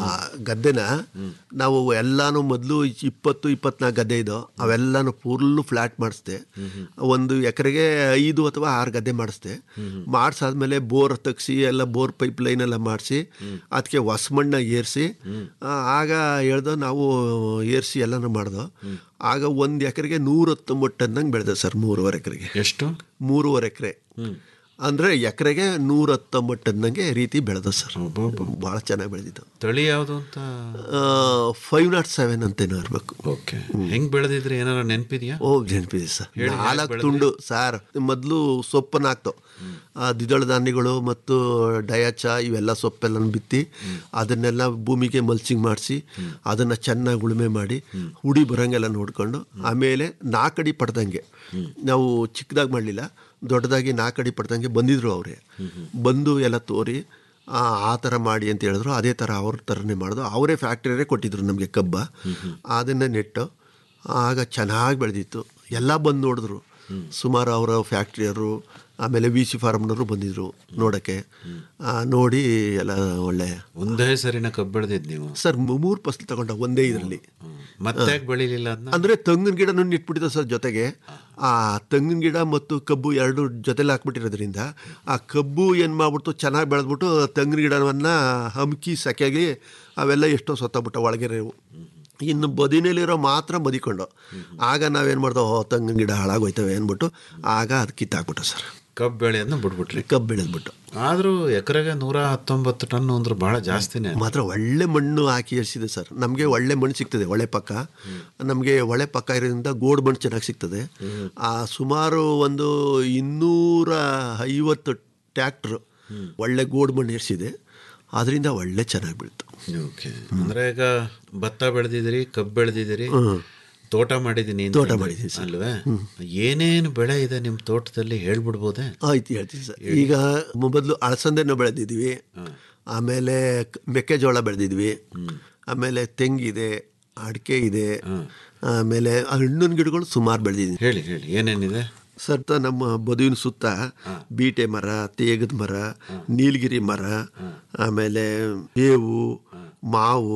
ಗದ್ದೆನ ನಾವು ಎಲ್ಲಾನು ಮೊದಲು ಇಪ್ಪತ್ತು ಇಪ್ಪತ್ನಾಲ್ಕು ಗದ್ದೆ ಇದ್ದೋ ಅವೆಲ್ಲಾನು ಫುಲ್ಲು ಫ್ಲ್ಯಾಟ್ ಮಾಡಿಸ್ದೆ ಒಂದು ಎಕರೆಗೆ ಐದು ಅಥವಾ ಆರು ಗದ್ದೆ ಮಾಡಿಸ್ದೆ ಮಾಡಿಸಾದ್ಮೇಲೆ ಬೋರ್ ತೆಗ್ಸಿ ಎಲ್ಲ ಬೋರ್ ಪೈಪ್ ಲೈನ್ ಎಲ್ಲ ಮಾಡಿಸಿ ಅದಕ್ಕೆ ಹೊಸಮಣ್ಣ ಏರಿಸಿ ಆಗ ಹೇಳ್ದೋ ನಾವು ಏರಿಸಿ ಎಲ್ಲನೂ ಮಾಡ್ದೋ ಆಗ ಒಂದು ಎಕರೆಗೆ ನೂರ ಹತ್ತೊಂಬತ್ತು ಟನ್ನಂಗೆ ಬೆಳೆದೆ ಸರ್ ಮೂರುವರೆ ಎಕರೆಗೆ ಎಷ್ಟು ಮೂರುವರೆ ಎಕರೆ ಅಂದರೆ ಎಕರೆಗೆ ನೂರ ಹತ್ತೊಂಬತ್ತು ಟನ್ನಂಗೆ ರೀತಿ ಬೆಳೆದ ಸರ್ ಭಾಳ ಚೆನ್ನಾಗಿ ಬೆಳೆದಿದ್ದು ತಳಿ ಯಾವುದು ಅಂತ ಫೈವ್ ನಾಟ್ ಸೆವೆನ್ ಅಂತೇನೋ ಇರಬೇಕು ಓಕೆ ಹೆಂಗ್ ಬೆಳೆದಿದ್ರಿ ಏನಾರ ನೆನಪಿದ್ಯಾ ಓ ನೆನಪಿದೆ ಸರ್ ಹೇಳಿ, ಹೇಗೆ ನಾಲ್ಕು ಬೆಳೆದ್ರಿ? ತುಂಡು ಸಾರ್ ಮೊದಲು ಸೊಪ್ಪನ್ನು ಹಾಕ್ತು ಆ ದ್ವಿದಳ ಧಾನ್ಯಗಳು ಮತ್ತು ಡಯಾಚ ಇವೆಲ್ಲ ಸೊಪ್ಪೆಲ್ಲ ಬಿತ್ತಿ ಅದನ್ನೆಲ್ಲ ಭೂಮಿಗೆ ಮಲ್ಚಿಂಗ್ ಮಾಡಿಸಿ ಅದನ್ನು ಚೆನ್ನಾಗಿ ಉಳುಮೆ ಮಾಡಿ ಹುಡಿ ಬರೋಂಗೆಲ್ಲ ನೋಡ್ಕೊಂಡು ಆಮೇಲೆ ನಾಲ್ಕಡಿ ಪಡ್ದಂಗೆ ನಾವು ಚಿಕ್ಕದಾಗಿ ಮಾಡಲಿಲ್ಲ ದೊಡ್ಡದಾಗಿ ನಾಲ್ಕಡಿ ಪಡ್ದಂಗೆ ಬಂದಿದ್ರು ಅವರೇ ಬಂದು ಎಲ್ಲ ತೋರಿ ಆ ಆ ಥರ ಮಾಡಿ ಅಂತ ಹೇಳಿದ್ರು ಅದೇ ಥರ ಅವ್ರ ಥರನೇ ಮಾಡಿದ್ರು ಅವರೇ ಫ್ಯಾಕ್ಟ್ರಿಯೇ ಕೊಟ್ಟಿದ್ರು ನಮಗೆ ಕಬ್ಬ ಅದನ್ನು ನೆಟ್ಟು ಆಗ ಚೆನ್ನಾಗಿ ಬೆಳೆದಿತ್ತು ಎಲ್ಲ ಬಂದು ನೋಡಿದ್ರು ಸುಮಾರು ಅವರ ಫ್ಯಾಕ್ಟ್ರಿಯವರು ಆಮೇಲೆ ವಿ ಸಿ ಫಾರ್ಮ್ನವರು ಬಂದಿದ್ರು ನೋಡೋಕ್ಕೆ ಆ, ನೋಡಿ ಎಲ್ಲ ಒಳ್ಳೆ ಒಂದೇ ಸರಿನ ಕಬ್ಬು ಬೆಳೆದಿದ್ ನೀವು ಸರ್ ಮೂರು ಫಸಲು ತಗೊಂಡ ಒಂದೇ ಇದರಲ್ಲಿ ಮತ್ತೆ ಯಾಕೆ ಬೆಳಿಲಿಲ್ಲ ಅದನ್ನ ಅಂದರೆ ತೆಂಗಿನ ಗಿಡನೂ ಇಟ್ಬಿಟ್ಟಿದ್ದ ಸರ್ ಜೊತೆಗೆ ಆ ತೆಂಗಿನ ಗಿಡ ಮತ್ತು ಕಬ್ಬು ಎರಡು ಜೊತೆಲಿ ಹಾಕ್ಬಿಟ್ಟಿರೋದ್ರಿಂದ ಆ ಕಬ್ಬು ಏನು ಮಾಡ್ಬಿಡ್ತು ಚೆನ್ನಾಗಿ ಬೆಳೆದ್ಬಿಟ್ಟು ತೆಂಗಿನ ಗಿಡವನ್ನು ಹಮ್ಕಿ ಸೆಕೆಗೆ ಅವೆಲ್ಲ ಎಷ್ಟೋ ಸತ್ತೋಗ್ಬಿಟ್ಟ ಒಳಗೆ ಇನ್ನು ಬದಿನಲ್ಲಿರೋ ಮಾತ್ರ ಬದಿಕೊಂಡು ಆಗ ನಾವೇನು ಮಾಡ್ದೋ ಓ ತೆಂಗಿನ ಗಿಡ ಹಾಳಾಗೋಯ್ತವೆ ಅಂದ್ಬಿಟ್ಟು ಆಗ ಅದು ಕಿತ್ತಾಕ್ಬಿಟ್ಟು ಸರ್ ಕಬ್ಬು ಬೆಳೆಯನ್ನ ಬಿಟ್ಬಿಟ್ರಿ ಕಬ್ಬು ಬೆಳೆದ್ಬಿಟ್ಟು ಆದ್ರೂ ಎಕರೆಗೆ ನೂರ ಹತ್ತೊಂಬತ್ತು ಟನ್ ಅಂದ್ರೆ ಬಹಳ ಜಾಸ್ತಿನೇ ಮಾತ್ರ ಒಳ್ಳೆ ಮಣ್ಣು ಹಾಕಿ ಎರ್ಸಿದೆ ಸರ್ ನಮಗೆ ಒಳ್ಳೆ ಮಣ್ಣು ಸಿಗ್ತದೆ ಒಳ್ಳೆ ಪಕ್ಕ ನಮಗೆ ಒಳ್ಳೆ ಪಕ್ಕ ಇರೋದ್ರಿಂದ ಗೋಡ್ ಮಣ್ಣು ಚೆನ್ನಾಗಿ ಸಿಗ್ತದೆ ಆ ಸುಮಾರು ಒಂದು ಇನ್ನೂರ ಐವತ್ತು ಟ್ಯಾಕ್ಟ್ರು ಒಳ್ಳೆ ಗೋಡ್ ಮಣ್ಣು ಎರ್ಸಿದೆ ಅದರಿಂದ ಒಳ್ಳೆ ಚೆನ್ನಾಗಿ ಬೀಳ್ತು ಓಕೆ ಅಂದ್ರೆ ಈಗ ಭತ್ತ ಬೆಳೆದಿದ್ದೀರಿ ಕಬ್ಬು ಬೆಳೆದಿದ್ದೀರಿ ತೋಟ ಮಾಡಿದ್ದೀನಿ ಅಂತ ತೋಟ ಅಂದ್ರೆ, ಮಾಡಿದ್ದೀನಿ ಸರ್. ಅಲ್ವೇ ಏನೇನು ಬೆಳೆ ಇದೆ ನಿಮ್ಮ ತೋಟದಲ್ಲಿ ಹೇಳ್ಬಿಡ್ಬೋದೇ ಆಯ್ತು ಹೇಳ್ತೀನಿ ಸರ್ ಈಗ ಮೊದಲು ಅಳಸಂದೆನೂ ಬೆಳೆದಿದ್ವಿ ಆಮೇಲೆ ಕ- ಮೆಕ್ಕೆಜೋಳ ಬೆಳೆದಿದ್ವಿ ಆಮೇಲೆ ತೆಂಗಿದೆ ಅಡಿಕೆ ಇದೆ ಆಮೇಲೆ ಹಣ್ಣಿನ ಗಿಡಗಳು ಸುಮಾರು ಬೆಳೆದಿದ್ದೀನಿ ಹೇಳಿ ಹೇಳಿ ಏನೇನಿದೆ ಸರ್ ತ ನಮ್ಮ ಬದುವಿನ ಸುತ್ತ ಬೀಟೆ ಮರ ತೇಗದ ಮರ ನೀಲಗಿರಿ ಮರ ಆಮೇಲೆ ಬೇವು ಮಾವು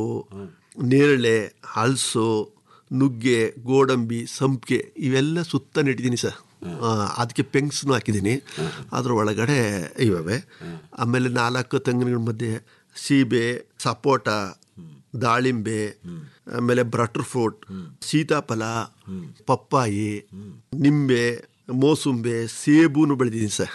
ನೇರಳೆ ಹಲಸು ನುಗ್ಗೆ ಗೋಡಂಬಿ ಸಂಪಿಗೆ ಇವೆಲ್ಲ ಸುತ್ತ ನೆಟ್ಟಿದ್ದೀನಿ ಸರ್ ಆ, ಅದಕ್ಕೆ ಪೆಂಗ್ಸ್ನು ಹಾಕಿದ್ದೀನಿ ಅದ್ರ ಒಳಗಡೆ ಇವೆ ಆಮೇಲೆ ನಾಲ್ಕು ತೆಂಗಿನಗಳ ಮಧ್ಯೆ ಸೀಬೆ ಸಪೋಟ ದಾಳಿಂಬೆ ಆಮೇಲೆ ಬಟರ್ ಫ್ರೂಟ್ ಸೀತಾಫಲ ಪಪ್ಪಾಯಿ ನಿಂಬೆ ಮೋಸುಂಬೆ ಸೇಬುನು ಬೆಳೆದಿದ್ದೀನಿ ಸರ್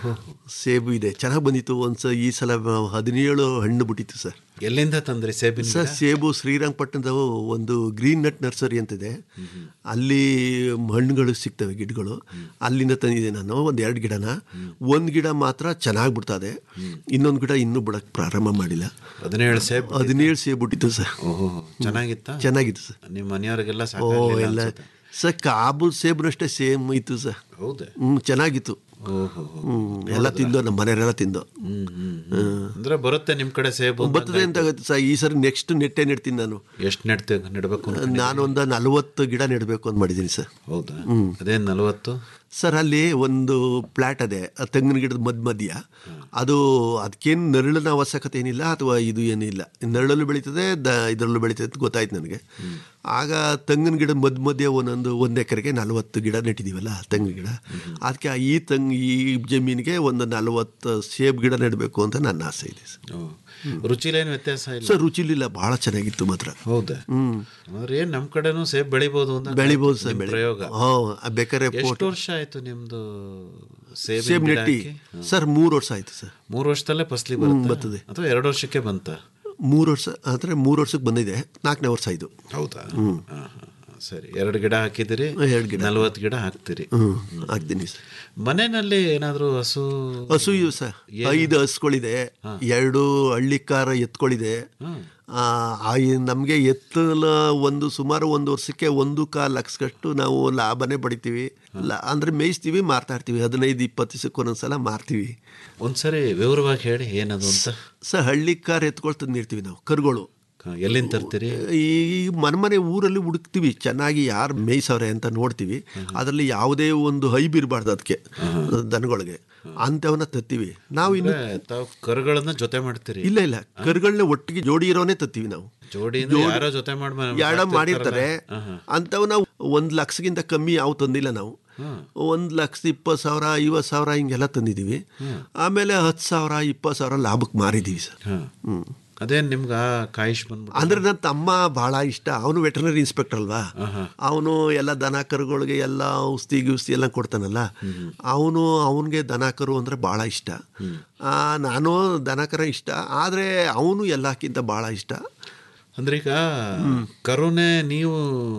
ಸೇಬು ಇದೆ ಚೆನ್ನಾಗಿ ಬಂದಿತ್ತು ಒಂದು ಈ ಸಲ ಹದಿನೇಳು ಹಣ್ಣು ಬಿಟ್ಟಿತ್ತು ಸರ್ ಎಲ್ಲಿಂದ ತಂದ್ರಿ ಸೇಬಿನ ಸರ್ ಗಿಡ? ಸೇಬು ಶ್ರೀರಂಗಪಟ್ಟಣದ ಒಂದು ಗ್ರೀನ್ ನಟ್ ನರ್ಸರಿ ಅಂತಿದೆ ಅಲ್ಲಿ ಹಣ್ಣುಗಳು ಸಿಗ್ತವೆ ಗಿಡಗಳು ಅಲ್ಲಿಂದ ತಂದಿದ್ದೆ ನಾನು ಒಂದು ಎರಡು ಗಿಡನ ಒಂದು ಗಿಡ ಮಾತ್ರ ಚೆನ್ನಾಗಿ ಬಿಡ್ತದೆ ಇನ್ನೊಂದು ಗಿಡ ಇನ್ನೂ ಬಿಡಕ್ಕೆ ಪ್ರಾರಂಭ ಮಾಡಿಲ್ಲ ಹದಿನೇಳು ಸೇಬ್ ಹದಿನೇಳು ಸೇಬು ಬಿಟ್ಟಿತ್ತು ಸರ್ ಓಹೋ ಚೆನ್ನಾಗಿತ್ತಾ ಚೆನ್ನಾಗಿತ್ತು ಸರ್ ನಿಮ್ಮ ಮನೆಯವರಿಗೆಲ್ಲ ಓ ಸಾಕಾಗ್ಲಿಲ್ಲ ಎಲ್ಲ ಅನ್ಸುತ್ತೆ. ಸರ್ ಕಾಬೂಲ್ ಸೇಬ್ನಷ್ಟೇ ಸೇಮ್ ಇತ್ತು ಸರ್ ಹೌದಾ ಹ್ಞೂ ಚೆನ್ನಾಗಿತ್ತು ಓಹೋ ಹ್ಞೂ ಎಲ್ಲ ತಿಂದು ನಮ್ಮ ಮನೆಯವರೆಲ್ಲ ತಿಂದು ಹ್ಮ್ ಹ್ಮ್ ಹ್ಮ್. ಅಂದ್ರೆ ಬರುತ್ತೆ ನಿಮ್ ಕಡೆ ಸೇಬು ಅಂತ ಬರ್ತದೆ ಅಂತ ಆಗುತ್ತೆ ಸರ್ ಈ ಸರಿ ನೆಕ್ಸ್ಟ್ ನೆಟ್ಟೆ ನೆಡ್ತೀನಿ ನಾನು ಎಷ್ಟು ನೆಡ್ತೆ ನೆಡ್ಬೇಕು ಅನ್ಕೊಂಡಿದ್ದೀರಿ? ನಾನೊಂದು ನಲವತ್ತು ಗಿಡ ನೆಡಬೇಕು ಅಂತ ಮಾಡಿದ್ದೀನಿ ಸರ್ ಹೌದಾ ಅದೇನ್ ನಲವತ್ತು ಸರ್ ಅಲ್ಲಿ ಒಂದು ಪ್ಲಾಟ್ ಅದೇ ಆ ತೆಂಗಿನ ಗಿಡದ ಮಧ್ಯ ಮಧ್ಯ ಅದು ಅದಕ್ಕೇನು ನೆರಳಿನ ಅವಶ್ಯಕತೆ ಏನಿಲ್ಲ ಅಥವಾ ಇದು ಏನಿಲ್ಲ ನೆರಳಲ್ಲೂ ಬೆಳೀತದೆ ದ ಇದರಲ್ಲೂ ಬೆಳೀತದೆ ಅಂತ ಗೊತ್ತಾಯ್ತು ನನಗೆ ಆಗ ತೆಂಗಿನ ಗಿಡದ ಮಧ್ಯ ಮಧ್ಯೆ ಒಂದೊಂದು ಒಂದು ಎಕರೆಗೆ ನಲವತ್ತು ಗಿಡ ನೆಟ್ಟಿದ್ದೀವಲ್ಲ ತೆಂಗಿನ ಗಿಡ ಅದಕ್ಕೆ ಈ ತೆಂಗ್ ಈ ಜಮೀನಿಗೆ ಒಂದು ನಲವತ್ತು ಸೇಬ್ ಗಿಡ ನೆಡಬೇಕು ಅಂತ ನನ್ನ ಆಸೆ ಇದೆ ಸರ್ ಓ. ರುಚಿಲೇನು ವ್ಯತ್ಯಾಸ ಇಲ್ಲ ಸರ್ ರುಚಿಲಿಲ್ಲ ಭಾಳ ಚೆನ್ನಾಗಿತ್ತು ಮಾತ್ರ ಹೌದಾ ಅಂದ್ರೆ ಏನ್ ನಮ್ ಕಡೆನೂ ಸೇಬ್ ಬೆಳಿಬೋದು ಅಂತ ಬೆಳಿಬೋದು ಸರ್ ನಿಮ್ ಬೆಳಿ ಪ್ರಯೋಗ ಹಾಂ ಬೇಕಾದ್ರೆ ಎಷ್ಟು ಫೋಟೋ ವರ್ಷ ಆಯ್ತು ನಿಮ್ದು ಸೇಬ್ ಸೇಬ್ ನೆಟ್ಟಿ ಸರ್ ಮೂರು ವರ್ಷ ಆಯ್ತು ಸರ್ ಮೂರು ವರ್ಷದಲ್ಲೇ ಫಸಲಿ ಹ್ಮ್, ಬರುತ್ತೆ ಬರ್ತದೆ. ಅಥವಾ ಎರಡು ವರ್ಷಕ್ಕೆ ಬಂತ ಮೂರು ವರ್ಷ ಅಂದರೆ ಮೂರು ವರ್ಷಕ್ಕೆ ಬಂದಿದೆ ನಾಲ್ಕನೇ ವರ್ಷ ಇದು ಹೌದಾ ಹಾ, ಹಾ, ಹಾ. ಸರಿ ಎರಡು ಗಿಡ ಹಾಕಿದಿರಿ ಎರಡು ಗಿಡ. ನಲ್ವತ್ತು ಗಿಡ ಹಾಕ್ತಿರಿ ಹ್ಞೂ ಹಾಕ್ತೀನಿ ಸರ್ ಮನೆಯಲ್ಲಿ ಏನಾದ್ರೂ ಹಸು ಹಸು ಇವು ಸರ್ ಐದು ಹಸುಗಳಿದೆ ಎರಡು ಹಳ್ಳಿಕಾರ ಎತ್ಗಳಿದೆ ನಮಗೆ ಎತ್ತಲ ಒಂದು ಸುಮಾರು ಒಂದು ವರ್ಷಕ್ಕೆ ಒಂದು ಕಾಲು ಲಕ್ಷಕ್ಕಷ್ಟು ನಾವು ಲಾಭನೇ ಪಡಿತೀವಿ ಲಾ ಅಂದರೆ ಮೇಯಿಸ್ತೀವಿ ಮಾರ್ತಾ ಇರ್ತೀವಿ ಹದಿನೈದು ಇಪ್ಪತ್ತು ದಿವಸಕ್ಕೆ ಒಂದೊಂದ್ಸಲ ಮಾರ್ತೀವಿ ಒಂದ್ಸರಿ ವಿವರವಾಗಿ ಹೇಳಿ ಏನದು ಅಂತ ಸರ್ ಹಳ್ಳಿಕಾರ ಎತ್ಕೊಳ್ ತಂದಿರ್ತೀವಿ ನಾವು ಕರುಗಳು ಕ- ಎಲ್ಲಿಂದ ತರ್ತೀರಿ ಈ ಮನೆ ಮನೆ ಊರಲ್ಲಿ ಹುಡುಕ್ತೀವಿ ಚೆನ್ನಾಗಿ ಯಾರು ಮೇಯ್ಸವ್ರೆ ಅಂತ ನೋಡ್ತೀವಿ ಅದರಲ್ಲಿ ಯಾವುದೇ ಒಂದು ಹೈಬ್ ಇರಬಾರ್ದು ಅದಕ್ಕೆ ದನಗಳಿಗೆ ಅಂಥವನ್ನ ತತ್ತೀವಿ ನಾವು ಇನ್ನು ಅಂದ್ರೆ ತಾವು ಕರುಗಳನ್ನ ಜೊತೆ ಮಾಡ್ತೀರಿ ಇಲ್ಲ ಇಲ್ಲ ಕರುಗಳನ್ನ ಒಟ್ಟಿಗೆ ಜೋಡಿ ಇರೋನೇ ತತ್ತೀವಿ ನಾವು ಜೋಡಿ ಅಂದ್ರೆ ಯಾರೋ ಜೊತೆ ಮಾಡಿ ಯಾಡ ಮಾಡಿರ್ತಾರೆ ಅಂಥವು ನಾವು ಒಂದು ಲಕ್ಷಗಿಂತ ಕಮ್ಮಿ ಯಾವ ತಂದಿಲ್ಲ ನಾವು ಒಂದು ಲಕ್ಷ ಇಪ್ಪತ್ತು ಸಾವಿರ ಐವತ್ತು ಸಾವಿರ ಹಿಂಗೆಲ್ಲ ತಂದಿದ್ದೀವಿ ಆಮೇಲೆ ಹತ್ತು ಸಾವಿರ ಇಪ್ಪತ್ತು ಸಾವಿರ ಲಾಭಕ್ಕೆ ಮಾರಿದ್ದೀವಿ ಸರ್ ಹ್ಞೂ ಅದೇನ್ ನಿಮ್ಗೆ ಆ ಕಾಯಿಷ್ ಬಂದ್ಬಿಟ್ಟು ಅಂದ್ರೆ ನನ್ನ ತಮ್ಮ ಭಾಳ ಇಷ್ಟ ಅವನು ವೆಟರ್ನರಿ ಇನ್ಸ್ಪೆಕ್ಟರ್ ಅಲ್ವಾ ಅವನು ಎಲ್ಲ ದನ ಕರುಗಳಿಗೆ ಎಲ್ಲ ಔಷಧಿ ಗಿೌಷಧಿ ಎಲ್ಲ ಕೊಡ್ತಾನಲ್ಲ ಅವನು ಅವನಿಗೆ ದನ ಕರು ಅಂದರೆ ಭಾಳ ಇಷ್ಟ ಆ, ನಾನು ದನ ಕರ ಇಷ್ಟ ಆದರೆ ಅವನು ಎಲ್ಲಕ್ಕಿಂತ ಭಾಳ ಇಷ್ಟ ಅಂದ್ರೆ ಈಗ ಕರುನೆ ನೀವು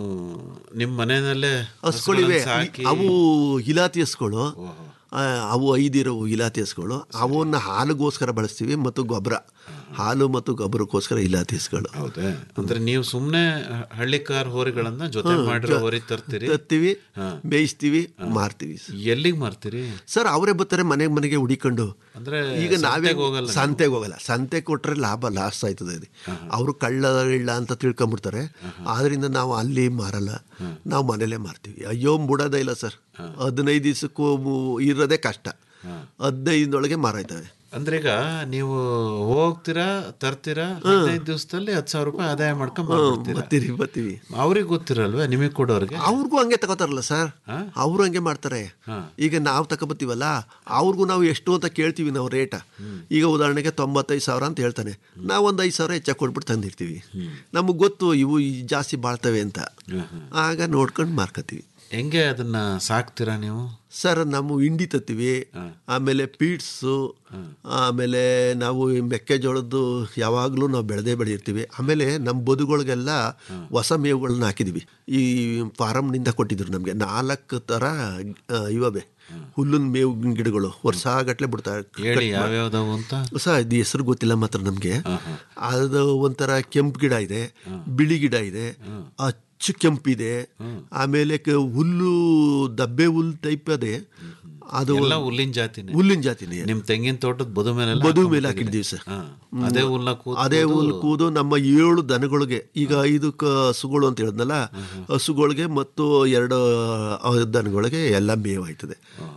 ನಿಮ್ಮ ಮನೆಯಲ್ಲೇ ಹಸ್ಗಳಿವೆ ಹಸುಗಳನ್ನ ಸಾಕಿ ಅವು ಇಲಾತಿ ಹಸ್ಗಳು ಆ, ಅವು ಐದಿರೋ ಇಲಾತಿ ಹಸ್ಗಳು ಅವನ್ನ ಹಾಲಿಗೋಸ್ಕರ ಬಳಸ್ತೀವಿ ಮತ್ತು ಗೊಬ್ಬರ ಹಾಲು ಮತ್ತು ಗೊಬ್ಬರಕ್ಕೋಸ್ಕರ ಇಲಾತಿ ಹಸ್ಗಳು ಹೌದೇ ಅಂದ್ರೆ ನೀವು ಸುಮ್ನೆ ಹಳ್ಳಿಕಾರ್ ಹೋರಿಗಳನ್ನ ಜೊತೆ ಮಾಡಿರೋ ಹೋರಿ ತರ್ತೀರಿ ತತ್ತೀವಿ ಬೇಯಿಸ್ತೀವಿ ಮಾರ್ತೀವಿ ಎಲ್ಲಿಗೆ ಮಾರ್ತೀರಿ ಸರ್ ಅವರೇ ಬರ್ತಾರೆ ಮನೆಗೆ ಮನೆಗೆ ಹುಡಿಕೊಂಡು ಅಂದ್ರೆ ಈಗ ನಾವೇ ಸಂತೆಗ್ ಹೋಗಲ್ಲ ನೀವು? ಸಂತೆಗೆ ಹೋಗಲ್ಲ ಸಂತೆ ಕೊಟ್ರೆ ಲಾಭ ಲಾಸ್ ಆಯ್ತದೆ ಅದು ಅವರು ಕಳ್ಳ ಇಲ್ಲ ಅಂತ ತಿಳ್ಕೊಂಬಿಡ್ತಾರೆ ಆದ್ರಿಂದ ನಾವು ಅಲ್ಲಿ ಮಾರಲ್ಲ ನಾವು ಮನೇಲೆ ಮಾರ್ತೀವಿ ಅಯ್ಯೋ ಬಿಡೋದೇ ಇಲ್ಲ ಸರ್ ಹದಿನೈದು ದಿವಸಕ್ಕೂ ಮು- ಇರೋದೇ ಕಷ್ಟ ಹದಿನೈದೊಳಗೆ ಮಾರಾಯ್ತವೆ ಅಂದ್ರೆ ಈಗ ನೀವು ಹೋಗ್ತೀರಾ ತರ್ತೀರಾ ಹದಿನೈದು ದಿವಸದಲ್ಲಿ ಹತ್ತು ಸಾವಿರ ರೂಪಾಯಿ ಆದಾಯ ಮಾಡ್ಕೊಂಡ್ ಬಂದ್ಬಿಡ್ತೀರಾ ಬರ್ತೀರಿ ಬರ್ತೀವಿ ಅವ್ರಿಗೆ ಗೊತ್ತಿರಲ್ವೇ ನಿಮಗೆ ಕೊಡೋರ್ಗೆ ಅವ್ರಿಗೂ ಹಂಗೆ ತಗೋತಾರಲ್ಲ ಸರ್ ಅವರು ಹಂಗೆ ಮಾಡ್ತಾರೆ ಈಗ ನಾವು ತಗೊಬತ್ತೀವಲ್ಲ ಅವ್ರಿಗೂ ನಾವು ಎಷ್ಟು ಅಂತ ಕೇಳ್ತೀವಿ ನಾವು ರೇಟ ಈಗ ಉದಾಹರಣೆಗೆ ತೊಂಬತ್ತೈದು ಸಾವಿರ ಅಂತ ಹೇಳ್ತಾನೆ ನಾವು ಒಂದು ಐದು ಸಾವಿರ ಹೆಚ್ಚಾಗಿ ಕೊಟ್ಬಿಟ್ಟು ತಂದಿರ್ತೀವಿ ನಮಗೆ ಗೊತ್ತು ಇವು ಈ ಜಾಸ್ತಿ ಬಾಳ್ತವೆ ಅಂತ ಆಗ ನೋಡ್ಕೊಂಡು ಮಾರ್ಕತ್ತೀವಿ ಹೆಂಗೆ ಅದನ್ನ ಸಾಕ್ತೀರಾ ನೀವು ಸರ್ ನಾವು ಹಿಂಡಿ ತತ್ತೀವಿ ಆಮೇಲೆ ಪೀಡ್ಸು ಆಮೇಲೆ ನಾವು ಈ ಮೆಕ್ಕೆಜೋಳದ್ದು ಯಾವಾಗಲೂ ನಾವು ಬೆಳೆದೇ ಬೆಳೆದಿರ್ತೀವಿ ಆಮೇಲೆ ನಮ್ಮ ಬದುಗಳಿಗೆಲ್ಲ ಹೊಸ ಮೇವುಗಳನ್ನ ಹಾಕಿದ್ವಿ ಈ ಫಾರಮ್ನಿಂದ ಕೊಟ್ಟಿದ್ರು ನಮಗೆ ನಾಲ್ಕು ಥರ ಆ, ಇವವೆ ಹುಲ್ಲಿನ ಮೇವು ಗಿಡಗಳು ವರ್ಷಗಟ್ಲೆ ಬಿಡ್ತಾರೆ ಹೇಳಿ ಯಾವ್ಯಾವ್ದವು ಅಂತ ಹೊಸ ಇದು ಹೆಸರು ಗೊತ್ತಿಲ್ಲ ಮಾತ್ರ ನಮಗೆ ಅದು ಒಂಥರ ಕೆಂಪು ಗಿಡ ಇದೆ ಬಿಳಿ ಗಿಡ ಇದೆ ಅಚ್ಚು ಕೆಂಪಿದೆ ಆಮೇಲೆ ಕ- ಹುಲ್ಲು ದಬ್ಬೆ ಹುಲ್ಲು ಟೈಪ್ ಅದೇ ಅದು ಎಲ್ಲ ಹುಲ್ಲಿನ ಜಾತಿನೇ ಹುಲ್ಲಿನ ಜಾತಿನೇ ನಿಮ್ ತೆಂಗಿನ ತೋಟದ ಬದು ಮೇಲೆ ಬದು ಮೇಲೆ ಹಾಕಿದ್ದೀವಿ ಸರ್ ಅದೇ ಹುಲ್ಲ ಕೂತ್ ಅದೇ ಹುಲ್ಲು ಕೂದು ನಮ್ಮ ಏಳು ದನಗಳಿಗೆ ಈಗ ಐದು ಕ ಹಸುಗಳು ಅಂತ ಹೇಳಿದ್ನಲ್ಲ ಹಸುಗಳಿಗೆ ಮತ್ತು ಎರಡು ಆ, ದನಗಳಿಗೆ ಎಲ್ಲ ಮೇವಾಯ್ತದೆ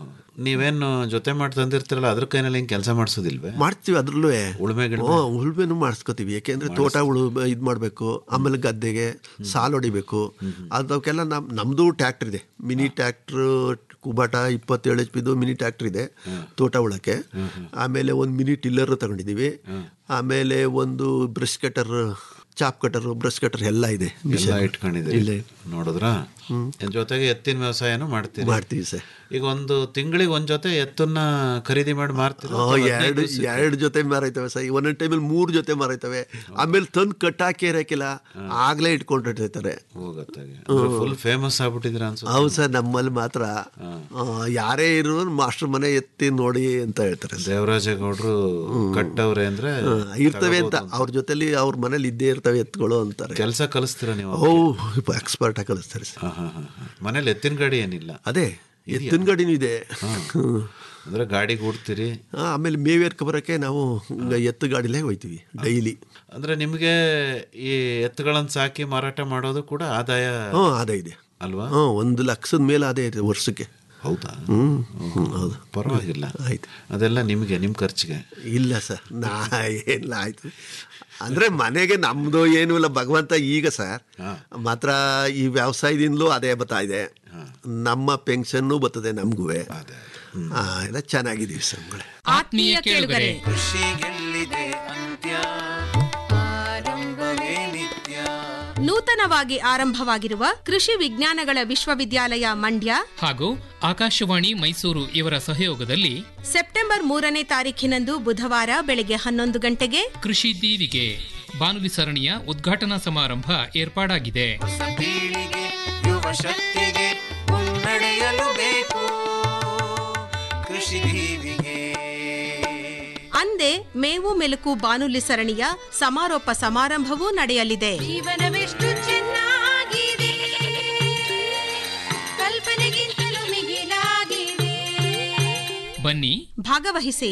ನೀವೇನು ಜೊತೆ ಮಾಡಿ ತಂದಿರ್ತೀರಲ್ಲ ಅದ್ರ ಕೈನಲ್ಲಿ ಹಿಂಗೆ ಕೆಲಸ ಮಾಡಿಸೋದಿಲ್ವೇ ಮಾಡ್ತೀವಿ ಅದ್ರಲ್ಲೂ ಉಳುಮೆ ಗಿಡ ಹ್ಞೂ ಉಳ್ಮೆನೂ ಮಾಡಿಸ್ಕೋತೀವಿ ಯಾಕೆಂದ್ರೆ ತೋಟ ಉಳು ಇದು ಮಾಡಬೇಕು ಆಮೇಲೆ ಗದ್ದೆಗೆ ಸಾಲು ಹೊಡಿಬೇಕು ಅದಕ್ಕೆಲ್ಲ ನಮ್ ನಮ್ಮದು ಟ್ಯಾಕ್ಟ್ರ್ ಇದೆ ಮಿನಿ ಟ್ಯಾಕ್ಟ್ರು ಕುಬಾಟ ಇಪ್ಪತ್ತೇಳು ಎಚ್ ಪಿದು ಮಿನಿ ಟ್ಯಾಕ್ಟ್ರ್ ಇದೆ ತೋಟ ಉಳಕ್ಕೆ ಆಮೇಲೆ ಒಂದು ಮಿನಿ ಟಿಲ್ಲರ್ ತಗೊಂಡಿದ್ದೀವಿ ಆಮೇಲೆ ಒಂದು brush cutter chop cutter brush cutter ಎಲ್ಲ ಇದೆ ಎಲ್ಲ ಮಿಷನ್ ಇಟ್ಕೊಂಡಿದ್ದೀರಿ ಇಲ್ಲೇ ನೋಡಿದ್ರಾ ಜೊತೆಗೆ ಎತ್ತಿನ ವ್ಯವಸಾಯನೂ ಮಾಡ್ತೀರಿ ಮಾಡ್ತೀವಿ ಸರ್ ಈಗ ಒಂದು ತಿಂಗಳಿಗೆ ಒಂದ್ ಜೊತೆ ಎತ್ತನ್ನ ಖರೀದಿ ಮಾಡಿ ಮಾರ್ತೀರಾ ಆ, ಅಥವಾ ಹದಿನೈದು ಎರಡು ದಿವ್ಸಕ್ಕೆ? ಎರಡು ಜೊತೆ ಮಾರೈತವೆ ಸರ್ ಒಂದೊಂದು ಟೈಮಲ್ಲಿ ಮೂರು ಜೊತೆ ಮಾರೈತವೆ ಆಮೇಲೆ ತಂದು ಕಟ್ಟಾಕಿ ಇರಕ್ಕಿಲ್ಲ ಆಗ್ಲೇ ಇಟ್ಕೊಂಡಿರ್ತಾರೆ ಹೋಗತ್ತಾಗೆ ಫುಲ್ ಫೇಮಸ್ ಆಗ್ಬಿಟ್ಟಿದ್ರ ಅನ್ಸುತ್ತೆ ಹೌದು ಸರ್ ನಮ್ಮಲ್ಲಿ ಮಾತ್ರ ಆ, ಯಾರೇ ಇರೋ ಮಾಸ್ಟರ್ ಮನೆ ಎತ್ತಿ ನೋಡಿ ಅಂತ ಹೇಳ್ತಾರೆ ಸರ್ ದೇವರಾಜೇಗೌಡರು ಕಟ್ಟವ್ರೆ ಅಂದ್ರೆ ಆ, ಇರ್ತವೆ ಅಂತ ಅವ್ರ ಜೊತೆಲಿ ಅವ್ರ ಮನೇಲಿ ಇದ್ದೇ ಇರ್ತವೆ ಎತ್ತುಗಳು ಅಂತಾರೆ ಕೆಲಸ ಕಲಿಸ್ತೀರಾ ನೀವು ಓ ಎಕ್ಸ್ಪರ್ಟ್ ಆಗಿ ಕಳಿಸ್ತಾರೆ ಸರ್ ಹಾ, ಹಾ, ಹಾ, ಹಾ. ಮನೇಲಿ ಎತ್ತಿನ ಗಾಡಿ ಏನಿಲ್ಲ ಅದೇ ಎತ್ತಿನ ಗಾಡಿನೂ ಇದೆ ಹ್ಮ್. ಅಂದ್ರೆ ಗಾಡಿಗೆ ಓಡ್ತೀರಿ ಆ, ಆಮೇಲೆ ಮೇವೇರ್ಕ ಬರೋಕ್ಕೆ ನಾವು ಹಿಂಗೆ ಎತ್ತು ಗಾಡಿಲೇ ಹೋಯ್ತೀವಿ ಡೈಲಿ ಅಂದ್ರೆ ನಿಮ್ಗೆ ಈ ಎತ್ತುಗಳನ್ನ ಸಾಕಿ ಮಾರಾಟ ಮಾಡೋದು ಕೂಡ ಆದಾಯ ಹ್ಞೂ ಅದೇ ಇದೆ ಅಲ್ವಾ ಹ್ಞೂ ಒಂದು ಲಕ್ಷದ ಮೇಲೆ ಅದೇ ಇದೆ ವರ್ಷಕ್ಕೆ ಹೌದಾ ಹ್ಞೂ ಹೌದು ಪರವಾಗಿಲ್ಲ ಆಯ್ತು ಅದೆಲ್ಲ ನಿಮ್ಗೆ ನಿಮ್ ಖರ್ಚಿಗೆ ಇಲ್ಲ ಸರ್ ನಾ ಏನಿಲ್ಲ ಆಯ್ತು ಅಂದ್ರೆ ಮನೆಗೆ ನಮ್ದು ಏನೂ ಇಲ್ಲ ಭಗವಂತ ಈಗ ಸರ್ ಮಾತ್ರ ಈ ವ್ಯವಸಾಯದಿಂದಲೂ ಅದೇ ಬರ್ತಾ ಇದೆ ನಮ್ಮ ಪೆನ್ಷನ್ನು ಬರ್ತದೆ ನಮಗೂ ಎಲ್ಲ ಚೆನ್ನಾಗಿದ್ದೀವಿ ಸರ್ ಮಗಳೇ ಆತ್ಮೀಯ ಕೇಳುಗರೆ ನೂತನವಾಗಿ ಆರಂಭವಾಗಿರುವ ಕೃಷಿ ವಿಜ್ಞಾನಗಳ ವಿಶ್ವವಿದ್ಯಾಲಯ ಮಂಡ್ಯ ಹಾಗೂ ಆಕಾಶವಾಣಿ ಮೈಸೂರು ಇವರ ಸಹಯೋಗದಲ್ಲಿ ಸೆಪ್ಟೆಂಬರ್ ಮೂರನೇ ತಾರೀಖಿನಂದು ಬುಧವಾರ ಬೆಳಗ್ಗೆ ಹನ್ನೊಂದು ಗಂಟೆಗೆ ಕೃಷಿ ದೀವಿಗೆ ಬಾನುಲಿ ಸರಣಿಯ ಉದ್ಘಾಟನಾ ಸಮಾರಂಭ ಏರ್ಪಾಡಾಗಿದೆ ಯುವ ಶಕ್ತಿಗೆ ಮುನ್ನಡೆಯಲು ಬೇಕು ಕೃಷಿ ದೀವಿಗೆ ಅಂದೇ ಮೇವು ಮೆಲುಕು ಬಾನುಲಿ ಸರಣಿಯ ಸಮಾರೋಪ ಸಮಾರಂಭವೂ ನಡೆಯಲಿದೆ ಜೀವನವೆಷ್ಟು ಚೆನ್ನಾಗಿದೆ ಕಲ್ಪನೆಗಿಂತಲೂ ಮಿಗಿಲಾಗಿದೆ ಬನ್ನಿ ಭಾಗವಹಿಸಿ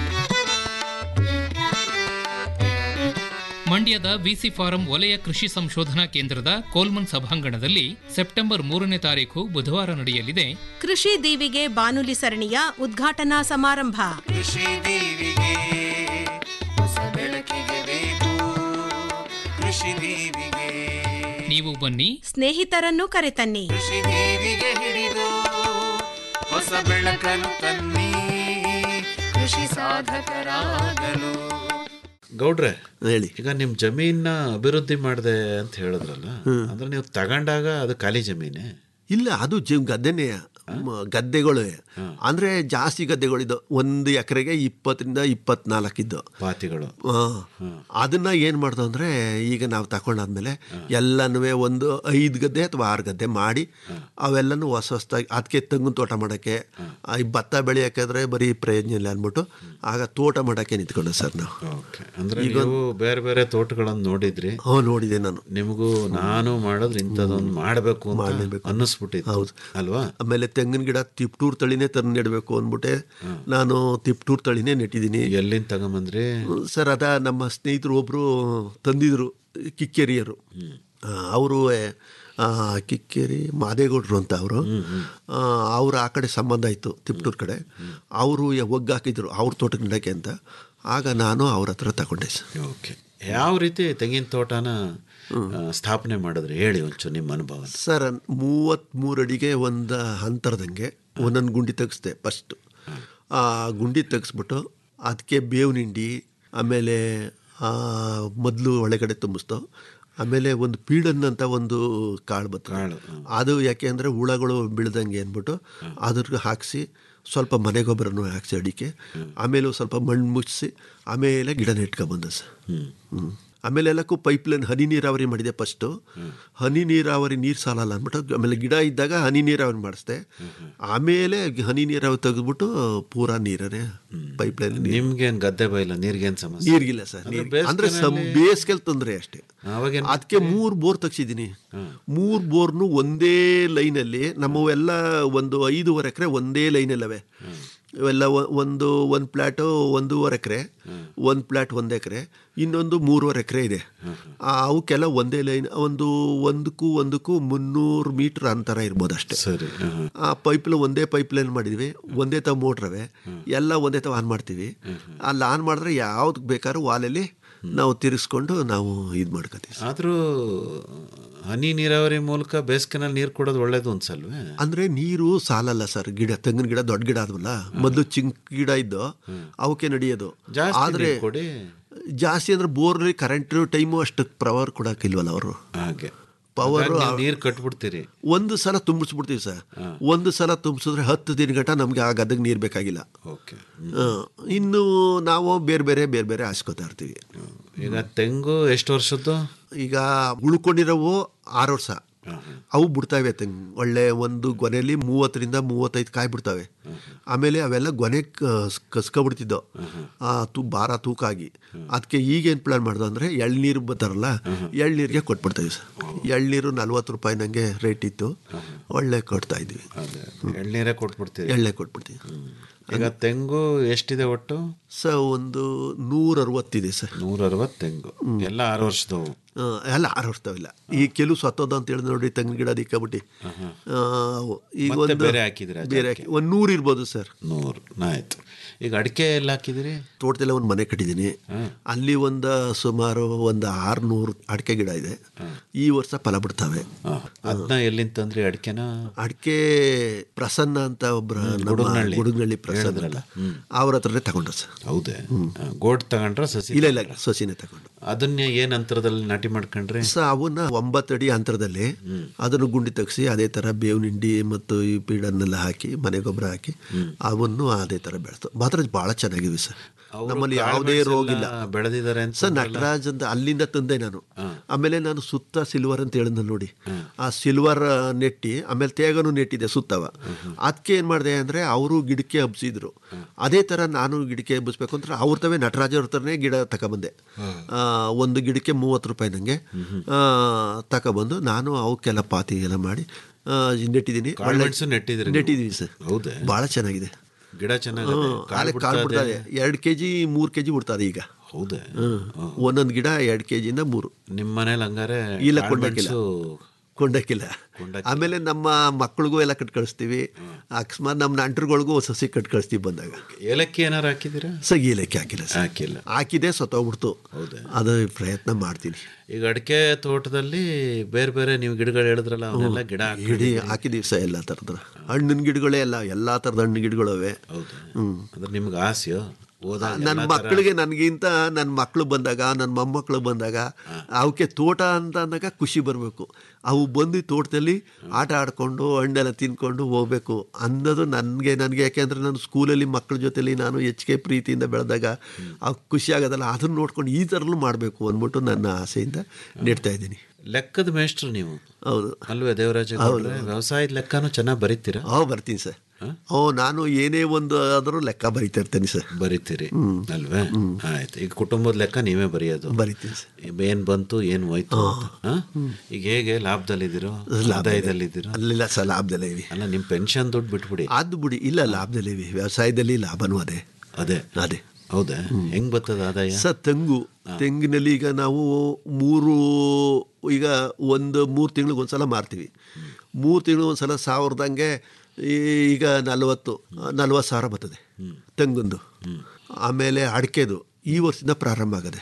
ಮಂಡ್ಯದ ವಿಸಿ ಫಾರಂ ವಲಯ ಕೃಷಿ ಸಂಶೋಧನಾ ಕೇಂದ್ರದ ಕೋಲ್ಮನ್ ಸಭಾಂಗಣದಲ್ಲಿ ಸೆಪ್ಟೆಂಬರ್ ಮೂರನೇ ತಾರೀಕು ಬುಧವಾರ ನಡೆಯಲಿದೆ ಕೃಷಿ ದೀವಿಗೆ ಬಾನುಲಿ ಸರಣಿಯ ಉದ್ಘಾಟನಾ ಸಮಾರಂಭ ಕೃಷಿ ದೀವಿಗೆ ಹೊಸ ಬೆಳಕಿಗೆ ಬೇಕು ಕೃಷಿ ದೀವಿಗೆ ನೀವು ಬನ್ನಿ ಸ್ನೇಹಿತರನ್ನು ಕರೆತನ್ನಿ ಕೃಷಿ ದೀವಿಗೆ ಹಿಡಿದು ಹೊಸ ಬೆಳಕನ್ನು ತನ್ನಿ ಕೃಷಿ ಸಾಧಕರಾಗಲು ಗೌಡ್ರೆ ಹೇಳಿ ಈಗ ನಿಮ್ ಜಮೀನ ಅಭಿವೃದ್ಧಿ ಮಾಡಿದೆ ಅಂತ ಹೇಳಿದ್ರಲ್ಲ ಅಂದ್ರೆ ನೀವು ತಗೊಂಡಾಗ ಅದು ಖಾಲಿ ಜಮೀನೇ ಇಲ್ಲ ಅದು ಜಿ ಗದ್ದೆನೇ ಮ- ಗದ್ದೆಗಳು ಅಂದ್ರೆ ಜಾಸ್ತಿ ಗದ್ದೆಗಳಿದ್ದು ಒಂದು ಎಕರೆಗೆ ಇಪ್ಪತ್ತರಿಂದ ಇಪ್ಪತ್ನಾಲ್ಕಿದ್ದು ಪಾತಿಗಳು ಆ, ಅದನ್ನ ಏನು ಮಾಡ್ದು ಅಂದರೆ ಈಗ ನಾವು ತಗೊಂಡಾದ್ಮೇಲೆ ಎಲ್ಲನೂ ಒಂದು ಐದು ಗದ್ದೆ ಅಥವಾ ಆರು ಗದ್ದೆ ಮಾಡಿ ಅವೆಲ್ಲನೂ ಹೊಸ ಹೊಸದಾಗಿ ಅದಕ್ಕೆ ತೆಂಗಿನ ತೋಟ ಮಾಡೋಕ್ಕೆ ಆ, ಈ ಭತ್ತ ಬೆಳೆಯೋಕ್ಕಾದ್ರೆ ಬರೀ ಪ್ರಯೋಜನ ಇಲ್ಲ ಅಂದ್ಬಿಟ್ಟು ಆಗ ತೋಟ ಮಾಡೋಕ್ಕೆ ನಿಂತ್ಕೊಂಡೆ ಸರ್ ನಾವು ಓಕೆ ಅಂದ್ರೆ ನೀವು ಬೇರೆ ಬೇರೆ ತೋಟಗಳನ್ನು ನೋಡಿದ್ರಿ ಹ್ಞೂ ನೋಡಿದೆ ನಾನು ನಿಮಗೂ ನಾನು ಮಾಡಿದ್ರೆ ಇಂಥದ್ದೊಂದು ಮಾಡಬೇಕು ಅಂತ ಅನ್ನಿಸ್ಬಿಟ್ಟಿತ್ತು ಹೌದು ಅಲ್ವಾ ಆಮೇಲೆ ತೆಂಗಿನ ಗಿಡ ತಿಪ್ಟೂರ್ ತಳಿನೇ ತಂದು ನೆಡಬೇಕು ಅಂದ್ಬಿಟ್ಟೆ ನಾನು ತಿಪ್ಟೂರ್ ತಳಿನೇ ನೆಟ್ಟಿದ್ದೀನಿ ಎಲ್ಲಿಂದ ತಗೊಂಬಂದ್ರಿ ಸರ್ ಅದ ನಮ್ಮ ಸ್ನೇಹಿತರು ಒಬ್ಬರು ತಂದಿದ್ರು ಕಿಕ್ಕೇರಿಯರು ಅವರು ಕಿಕ್ಕೇರಿ ಮಾದೇಗೌಡರು ಅಂತ ಅವರು ಅವ್ರು ಆ ಕಡೆ ಸಂಬಂಧ ಇತ್ತು ತಿಪ್ಟೂರ್ ಕಡೆ ಅವರು ಒಗ್ಗು ಹಾಕಿದ್ರು ಅವ್ರ ತೋಟಕ್ಕೆ ನೆಡಕ್ಕೆ ಅಂತ ಆಗ ನಾನು ಅವ್ರ ಹತ್ರ ತಗೊಂಡೆ ಸರ್ ಓಕೆ ಯಾವ ರೀತಿ ತೆಂಗಿನ ತೋಟನ ಆ, ಸ್ಥಾಪನೆ ಮಾಡಿದ್ರಿ ಹೇಳಿ ಒಂಚೂರು ನಿಮ್ಮ ಅನುಭವ ಸರ್ ಮೂವತ್ತ್ಮೂರು ಅಡಿಗೆ ಒಂದು ಅಂತರದಂಗೆ ಒಂದೊಂದು ಗುಂಡಿ ತೆಗೆಸ್ದೆ ಫಸ್ಟು ಆ ಗುಂಡಿ ತೆಗೆಸ್ಬಿಟ್ಟು ಅದಕ್ಕೆ ಬೇವಿನ ಹಿಂಡಿ ಆಮೇಲೆ ಮೊದಲು ಒಳಗಡೆ ತುಂಬಿಸ್ತು ಆಮೇಲೆ ಒಂದು ಪೀಡನ್ ಅಂತ ಒಂದು ಕಾಳು ಬತ್ತ ಅದು ಯಾಕೆ ಅಂದರೆ ಹುಳಗಳು ಬೀಳ್ದಂಗೆ ಅಂದ್ಬಿಟ್ಟು ಅದ್ರ ಹಾಕಿಸಿ ಸ್ವಲ್ಪ ಮನೆ ಗೊಬ್ಬರನೂ ಹಾಕ್ಸಿ ಅಡಿಕೆ ಆಮೇಲೆ ಸ್ವಲ್ಪ ಮಣ್ಣು ಮುಚ್ಚಿಸಿ ಆಮೇಲೆ ಗಿಡ ನೆಟ್ಕೊಬಂದ ಸರ್ ಹ್ಞೂ ಆಮೇಲೆ ಎಲ್ಲಕ್ಕೂ ಪೈಪ್ ಲೈನ್ ಹನಿ ನೀರಾವರಿ ಮಾಡಿದೆ ಫಸ್ಟು ಹನಿ ನೀರಾವರಿ ನೀರು ಸಾಲಲ್ಲ ಅಂದ್ಬಿಟ್ಟು ಆಮೇಲೆ ಗಿಡ ಇದ್ದಾಗ ಹನಿ ನೀರಾವರಿ ಮಾಡಿಸ್ದೆ ಆಮೇಲೆ ಹನಿ ನೀರಾವರಿ ತೆಗೆದ್ಬಿಟ್ಟು ಪೂರಾ ನೀರೇ ಪೈಪ್ ಲೈನ್ ನಿಮ್ಗೇನ್ ಗದ್ದೆ ಬೈಲ ನೀರ್ಗೇನ್ ಸಮಸ್ಯೆ ನೀರಿಗಿಲ್ಲ ಸರ್ ಅಂದ್ರೆ ನೀರ್ ಅಂದ್ರೆ ಸಮ್ ಬೇಸಿಗೆನಲ್ಲಿ- ಬೇಸಿಗೆಲ್ ತೊಂದರೆ ಅಷ್ಟೇ ಅವಾಗೇನ್ ಅದಕ್ಕೆ ಮೂರು ಬೋರ್ ತೆಗ್ಸಿದ್ದೀನಿ ಮೂರು ಬೋರ್ನು ಒಂದೇ ಲೈನಲ್ಲಿ ನಮ್ಮವೆಲ್ಲ ಒಂದು ಐದೂವರೆ ಎಕರೆ ಒಂದೇ ಲೈನಲ್ಲವೆ ಇವೆಲ್ಲ ಒ- ಒಂದು ಒಂದು ಪ್ಲಾಟು ಒಂದೂವರೆ ಎಕರೆ ಒಂದು ಪ್ಲಾಟ್ ಒಂದು ಎಕರೆ ಇನ್ನೊಂದು ಮೂರುವರೆ ಎಕರೆ ಇದೆ ಆ, ಅವಕ್ಕೆಲ್ಲ ಒಂದೇ ಲೈನ್ ಒಂದು ಒಂದಕ್ಕೂ ಒಂದಕ್ಕೂ ಮುನ್ನೂರು ಮೀಟ್ರ್ ಅಂತರ ಇರ್ಬೋದು ಅಷ್ಟೇ ಸರಿ ಆ ಪೈಪ್ಲು ಒಂದೇ ಪೈಪ್ ಲೈನ್ ಮಾಡಿದ್ವಿ ಒಂದೇ ತಾವು ಮೋಟ್ರವೆ ಎಲ್ಲ ಒಂದೇ ತಾವು ಆನ್ ಮಾಡ್ತೀವಿ ಅಲ್ಲಿ ಆನ್ ಮಾಡಿದ್ರೆ ಯಾವ್ದು ಬೇಕಾದ್ರೂ ವಾಲಲ್ಲಿ ನಾವು ತಿರ್ಗಿಸ್ಕೊಂಡು ನಾವು ಇದು ಮಾಡ್ಕೋತೀವಿ ಆದ್ರೂ ಹನಿ ನೀರಾವರಿ ಮೂಲಕ ಬೇಸಿಗೆನಲ್ಲಿ ನೀರು ಕೊಡೋದು ಒಳ್ಳೇದು ಅನ್ಸಲ್ವೇ ಅಂದ್ರೆ ನೀರು ಸಾಲಲ್ಲ ಸರ್ ಗಿಡ ತೆಂಗಿನ ಗಿಡ ದೊಡ್ಡ ಗಿಡ ಆದ್ವಲ್ಲ ಮೊದಲು ಚಿಂಕ್ ಗಿಡ ಇದ್ದು ಅವಕ್ಕೆ ನಡೆಯೋದು ಜಾಸ್ತಿ ಆದ್ರೆ ನೀರ್ ಕೊಡಿ. ಜಾಸ್ತಿ ಅಂದ್ರೆ ಬೋರ್ಲಿ ಕರೆಂಟ್ ಟೈಮು ಅಷ್ಟು ಪವರ್ ಕೊಡಕ್ಕಿಲ್ವಲ್ಲ ಅವರು ಹಾಗೆ ಪವರ್ ಹಾಗಾಗಿ ನೀವು ನೀರ್ ಕಟ್ಬಿಡ್ತೀರಿ ಒಂದು ಸಲ ತುಂಬಿಸ್ಬಿಡ್ತೀವಿ ಸರ್ ಒಂದು ಸಲ ತುಂಬಿಸಿದ್ರೆ ಹತ್ತು ದಿನ ಗಂಟ ನಮಗೆ ಆ ಗದ್ದೆಗೆ ನೀರು ಬೇಕಾಗಿಲ್ಲ ಓಕೆ ಆ, ಇನ್ನು ನಾವು ಬೇರೆ ಬೇರೆ ಬೇರೆ ಬೇರೆ ಹಾಸ್ಕೋತಾ ಇರ್ತೀವಿ ಈಗ ತೆಂಗು ಎಷ್ಟು ವರ್ಷದ್ದು ಈಗ ಉಳ್ಕೊಂಡಿರೋವು ಆರು ವರ್ಷ ಅವು ಬಿಡ್ತಾವೆ ತೆಂಗು ಒಳ್ಳೆ ಒಂದು ಗೊನೆಯಲ್ಲಿ ಮೂವತ್ತರಿಂದ ಮೂವತ್ತೈದು ಕಾಯಿ ಬಿಡ್ತಾವೆ ಆಮೇಲೆ ಅವೆಲ್ಲ ಗೊನೆ ಕಸ್ಕೊಬಿಡ್ತಿದ್ದೋ ಆ ತು ಭಾರ ತೂಕ ಆಗಿ ಅದಕ್ಕೆ ಈಗೇನು ಪ್ಲಾನ್ ಮಾಡ್ದು ಅಂದರೆ ಎಳ್ನೀರು ಬರ್ತಾರಲ್ಲ ಎಳ್ನೀರಿಗೆ ಕೊಟ್ಬಿಡ್ತಾವೆ ಸರ್ ಎಳ್ನೀರು ನಲ್ವತ್ತು ರೂಪಾಯಿ ನನಗೆ ರೇಟ್ ಇತ್ತು ಒಳ್ಳೆ ಕೊಡ್ತಾ ಇದ್ವಿ ಎಳ್ನೀರೇ ಕೊಟ್ಬಿಡ್ತೀರಿ ಎಳ್ಳೆ ಕೊಟ್ಬಿಡ್ತೀವಿ ಈಗ ತೆಂಗು ಎಷ್ಟಿದೆ ಒಟ್ಟು ಸ ಒಂದು ನೂರ ಅರವತ್ತಿದೆ ಸರ್ ನೂರ ಅರವತ್ತು ತೆಂಗು ಎಲ್ಲ ಆರು ವರ್ಷದವು ಆ, ಎಲ್ಲ ಆರು ವರ್ಷದವಿಲ್ಲ ಈ ಕೆಲವು ಸತ್ತೋದ ಅಂತ ಹೇಳಿ ನೋಡಿ ತೆಂಗಿನ ಗಿಡ ದಿಕ್ಕಬಿಟ್ಟು ಈಗ ಮತ್ತೆ ಒಂದು ಬೇರೆ ಹಾಕಿದ್ದೀರಾ ಬೇರೆ ಹಾಕಿ ಒಂದು ನೂರು ಇರ್ಬೋದು ಸರ್ ನೂರು ಆಯ್ತು ಈಗ ಅಡಿಕೆ ಎಲ್ಲ ಹಾಕಿದಿರಿ ತೋಟದಲ್ಲೇ ಒಂದು ಮನೆ ಕಟ್ಟಿದ್ದೀನಿ ಅಲ್ಲಿ ಒಂದು ಸುಮಾರು ಒಂದು ಆರುನೂರು ಅಡಿಕೆ ಗಿಡ ಇದೆ ಈ ವರ್ಷ ಫಲ ಬಿಡ್ತವೆ ಅದನ್ನ ಎಲ್ಲಿಂದ ತಂದ್ರಿ ಅಡಿಕೆನ ಅಡಿಕೆ ಪ್ರಸನ್ನ ಅಂತ ಒಬ್ಬರ ಗುಡುಗ್ನಳ್ಳಿ. ಗುಡುಗ್ನಳ್ಳಿ ಪ್ರಸನ್ನ ಹೇಳಿದ್ರಲ್ಲ. ಹ್ಮ್. ಅವ್ರ ಹತ್ರನೇ ತಗೊಂಡ್ರು ಸರ್ ಹೌದೇ ಗೋಟ್ ತಗೊಂಡ್ರ ಸಸಿ ಇಲ್ಲ ಇಲ್ಲ ಸಸಿನೇ ತಗೊಂಡು ಅದನ್ನ ಏನ್ ಅಂತರದಲ್ಲಿ ನಾಟಿ ಮಾಡ್ಕೊಂಡ್ರಿ ಸೊ ಅವನ್ನ ಒಂಬತ್ತು ಅಡಿ ಅಂತರದಲ್ಲಿ ಅದನ್ನು ಗುಂಡಿ ತೆಗ್ಸಿ ಅದೇ ಥರ ಬೇವಿನ ಹಿಂಡಿ ಮತ್ತು ಈ ಪೀಡನ್ನೆಲ್ಲ ಹಾಕಿ ಮನೆ ಗೊಬ್ಬರ ಹಾಕಿ ಅವನ್ನು ಅದೇ ಥರ ಬೆಳೆತು ಮಾತ್ರ ಭಾಳ ಚೆನ್ನಾಗಿವೆ ಸರ್ ಅವ್ರು ನಮ್ಮಲ್ಲಿ ಕಾಳು ಯಾವುದೇ ಮೆಣಸೆಲ್ಲ ರೋಗ ಇಲ್ಲ ಬೆಳೆದಿದ್ದಾರೆ ಅಂತ ಸರ್ ನಟರಾಜ್ ಅಂತ ಅಲ್ಲಿಂದ ತಂದೆ ನಾನು ಆಮೇಲೆ ನಾನು ಸುತ್ತ ಸಿಲ್ವರ್ ಅಂತ ಹೇಳಿದ್ನ ನೋಡಿ ಆ ಸಿಲ್ವರ್ ನೆಟ್ಟಿ ಆಮೇಲೆ ತೇಗನು ನೆಟ್ಟಿದೆ ಸುತ್ತವ ಅದಕ್ಕೆ ಏನು ಮಾಡಿದೆ ಅಂದರೆ ಅವರು ಗಿಡಕ್ಕೆ ಹಬ್ಸಿದ್ರು ಅದೇ ಥರ ನಾನು ಗಿಡಕ್ಕೆ ಹಬ್ಬಿಸ್ಬೇಕು ಅಂದ್ರೆ ಅವ್ರ ತವೇ ನಟರಾಜ್ ಅವ್ರ ಥರನೇ ಗಿಡ ತಗೊಬಂದೆ ಆ, ಒಂದು ಗಿಡಕ್ಕೆ ಮೂವತ್ತು ರೂಪಾಯಿ ನನಗೆ ತಗೊಬಂದು ನಾನು ಅವಕ್ಕೆಲ್ಲ ಪಾತಿ ಎಲ್ಲ ಮಾಡಿ ಆ, ನೆಟ್ಟಿದ್ದೀನಿ ಕಾಳು ಮೆಣಸು ನೆಟ್ಟಿದ್ದೀರಿ ನೀವು? ನೆಟ್ಟಿದ್ದೀವಿ ಸರ್ ಹೌದೇ ಭಾಳ ಚೆನ್ನಾಗಿದೆ ಗಿಡ ಚೆನ್ನಾಗಿ ಕಾಲು ಕಾಳು ಬಿಡ್ತದೆ ಎರಡು ಕೆ ಜಿ ಮೂರು ಕೆ ಜಿ ಬಿಡ್ತಾರೆ ಈಗ ಹೌದೇ ಒಂದೊಂದು ಗಿಡ ಎರಡು ಕೆ ಜಿಯಿಂದ ಮೂರು ನಿಮ್ಮ ಮನೇಲಿ ಹಂಗಾರೆ ಇಲ್ಲ ಕಾಳು ಕೊಂಡಕ್ಕಿಲ್ಲ ಮೆಣಸು ಕೊಂಡಕ್ಕಿಲ್ಲ ಆಮೇಲೆ ನಮ್ಮ ಮಕ್ಕಳಿಗೂ ಎಲ್ಲ ಕಟ್ ಕಳಿಸ್ತೀವಿ ಅಕಸ್ಮಾತ್ ನಮ್ಮ ನಂಟರುಗಳಿಗೂ ಸಸಿ ಕಟ್ ಕಳಿಸ್ತೀವಿ ಬಂದಾಗ ಏಲಕ್ಕಿ ಏನಾರು ಹಾಕಿದ್ದೀರಾ ಸಗಿ ಏಲಕ್ಕಿ ಹಾಕಿಲ್ಲ ಸರ್ ಹಾಕಿಲ್ಲ ಹಾಕಿದೆ ಸತ್ತೋಗ್ಬಿಡ್ತು ಅದು ಪ್ರಯತ್ನ ಮಾಡ್ತೀನಿ ಈಗ ಅಡಿಕೆ ತೋಟದಲ್ಲಿ ಬೇರೆ ಬೇರೆ ನೀವು ಗಿಡಗಳು ಹೇಳಿದ್ರಲ್ಲ ಅವನ್ನೆಲ್ಲ ಗಿಡ ಹಾಕಿ ಗಿಡ ಹಾಕಿದೀವಿ ಸರ್ ಎಲ್ಲ ಥರದ ಹಣ್ಣಿನ ಗಿಡಗಳೇ ಎಲ್ಲ ಎಲ್ಲ ಥರದ ಹಣ್ಣು ಗಿಡಗಳವೆ ಹೌದು ಹ್ಞೂ ಅಂದ್ರೆ ನಿಮ್ಗೆ ಆಸೆಯೋ ಹೋದಾಗ ನನ್ನ ಎಲ್ಲ ಥರ- ಮಕ್ಕಳಿಗೆ ನನಗಿಂತ ನನ್ನ ಮಕ್ಕಳು ಬಂದಾಗ ನನ್ನ ಮೊಮ್ಮಕ್ಕಳು ಬಂದಾಗ ಅವಕ್ಕೆ ತೋಟ ಅಂತ ಅಂದಾಗ ಖುಷಿ ಬರಬೇಕು ಅವು ಬಂದು ತೋಟದಲ್ಲಿ ಆಟ ಆಡ್ಕೊಂಡು ಹಣ್ಣೆಲ್ಲ ತಿನ್ಕೊಂಡು ಹೋಗ್ಬೇಕು ಅನ್ನೋದು ನನಗೆ ನನಗೆ ಯಾಕೆಂದರೆ ನಾನು ಸ್ಕೂಲಲ್ಲಿ ಮಕ್ಕಳ ಜೊತೆಲಿ ನಾನು ಹೆಚ್ಚಿಗೆ ಪ್ರೀತಿಯಿಂದ ಬೆಳೆದಾಗ ಅವು ಖುಷಿ ಆಗೋದಲ್ಲ ಅದನ್ನ ನೋಡ್ಕೊಂಡು ಈ ಥರಲ್ಲೂ ಮಾಡಬೇಕು ಅಂದ್ಬಿಟ್ಟು ನನ್ನ ಆಸೆಯಿಂದ ನೀಡ್ತಾ ಇದ್ದೀನಿ ಲೆಕ್ಕದ ಮೇಷ್ಟ್ರು ನೀವು ಹೌದು ಅಲ್ವೇ ದೇವರಾಜ ಹೌದು. ವ್ಯವಸಾಯದ ಲೆಕ್ಕನೂ ಚೆನ್ನಾಗಿ ಬರೀತೀರಾ ಹೋ ಬರ್ತೀನಿ ಸರ್ ಓ ನಾನು ಏನೇ ಒಂದು ಆದರೂ ಲೆಕ್ಕ ಬರಿತಾ ಇರ್ತೇನೆ ಸರ್ ಬರೀತೀರಿ ಅಲ್ವೇ ಆಯ್ತು ಈಗ ಕುಟುಂಬದ ಲೆಕ್ಕ ನೀವೇ ಬರೆಯೋದು ಬರಿತೀನಿ ಸರ್ ಏನ್ ಬಂತು ಏನ್ ಹೋಯ್ತು ಅಂತ, ಹಾ? ಈಗ ಹೇಗೆ ಲಾಭದಲ್ಲಿದ್ದೀರೋ ಆದಾಯದಲ್ಲಿದ್ದೀರೋ ಅಲ್ಲಿಲ್ಲ ಸರ್ ಲಾಭದಲ್ಲೇ ಇವಿ ಅಲ್ಲ ನಿಮ್ ಪೆನ್ಷನ್ ದುಡ್ಡು ಬಿಟ್ಬಿಡಿ ಅದು ಬಿಡಿ ಇಲ್ಲ ಲಾಭದಲ್ಲಿ ಇವಿ ವ್ಯವಸಾಯದಲ್ಲಿ ಲಾಭನೂ ಅದೇ ಅದೇ ಅದೇ ಹೌದಾ ಹೆಂಗ್ ಬರ್ತದ ಆದಾಯ ಸರ್ ತೆಂಗು ತೆಂಗಿನಲ್ಲಿ ಈಗ ನಾವು ಮೂರು ಈಗ ಒಂದು ಮೂರು ತಿಂಗಳಿಗೆ ಒಂದ್ಸಲ ಮಾರ್ತೀವಿ ಮೂರು ತಿಂಗಳು ಒಂದ್ಸಲ ಸಾವಿರದಂಗೆ ಈಗ ನಲವತ್ತು ನಲ್ವತ್ತು ಸಾವಿರ ಬರ್ತದೆ ತೆಂಗುಂದು ಆಮೇಲೆ ಅಡಿಕೆದು ಈ ವರ್ಷದಿಂದ ಪ್ರಾರಂಭ ಆಗದೆ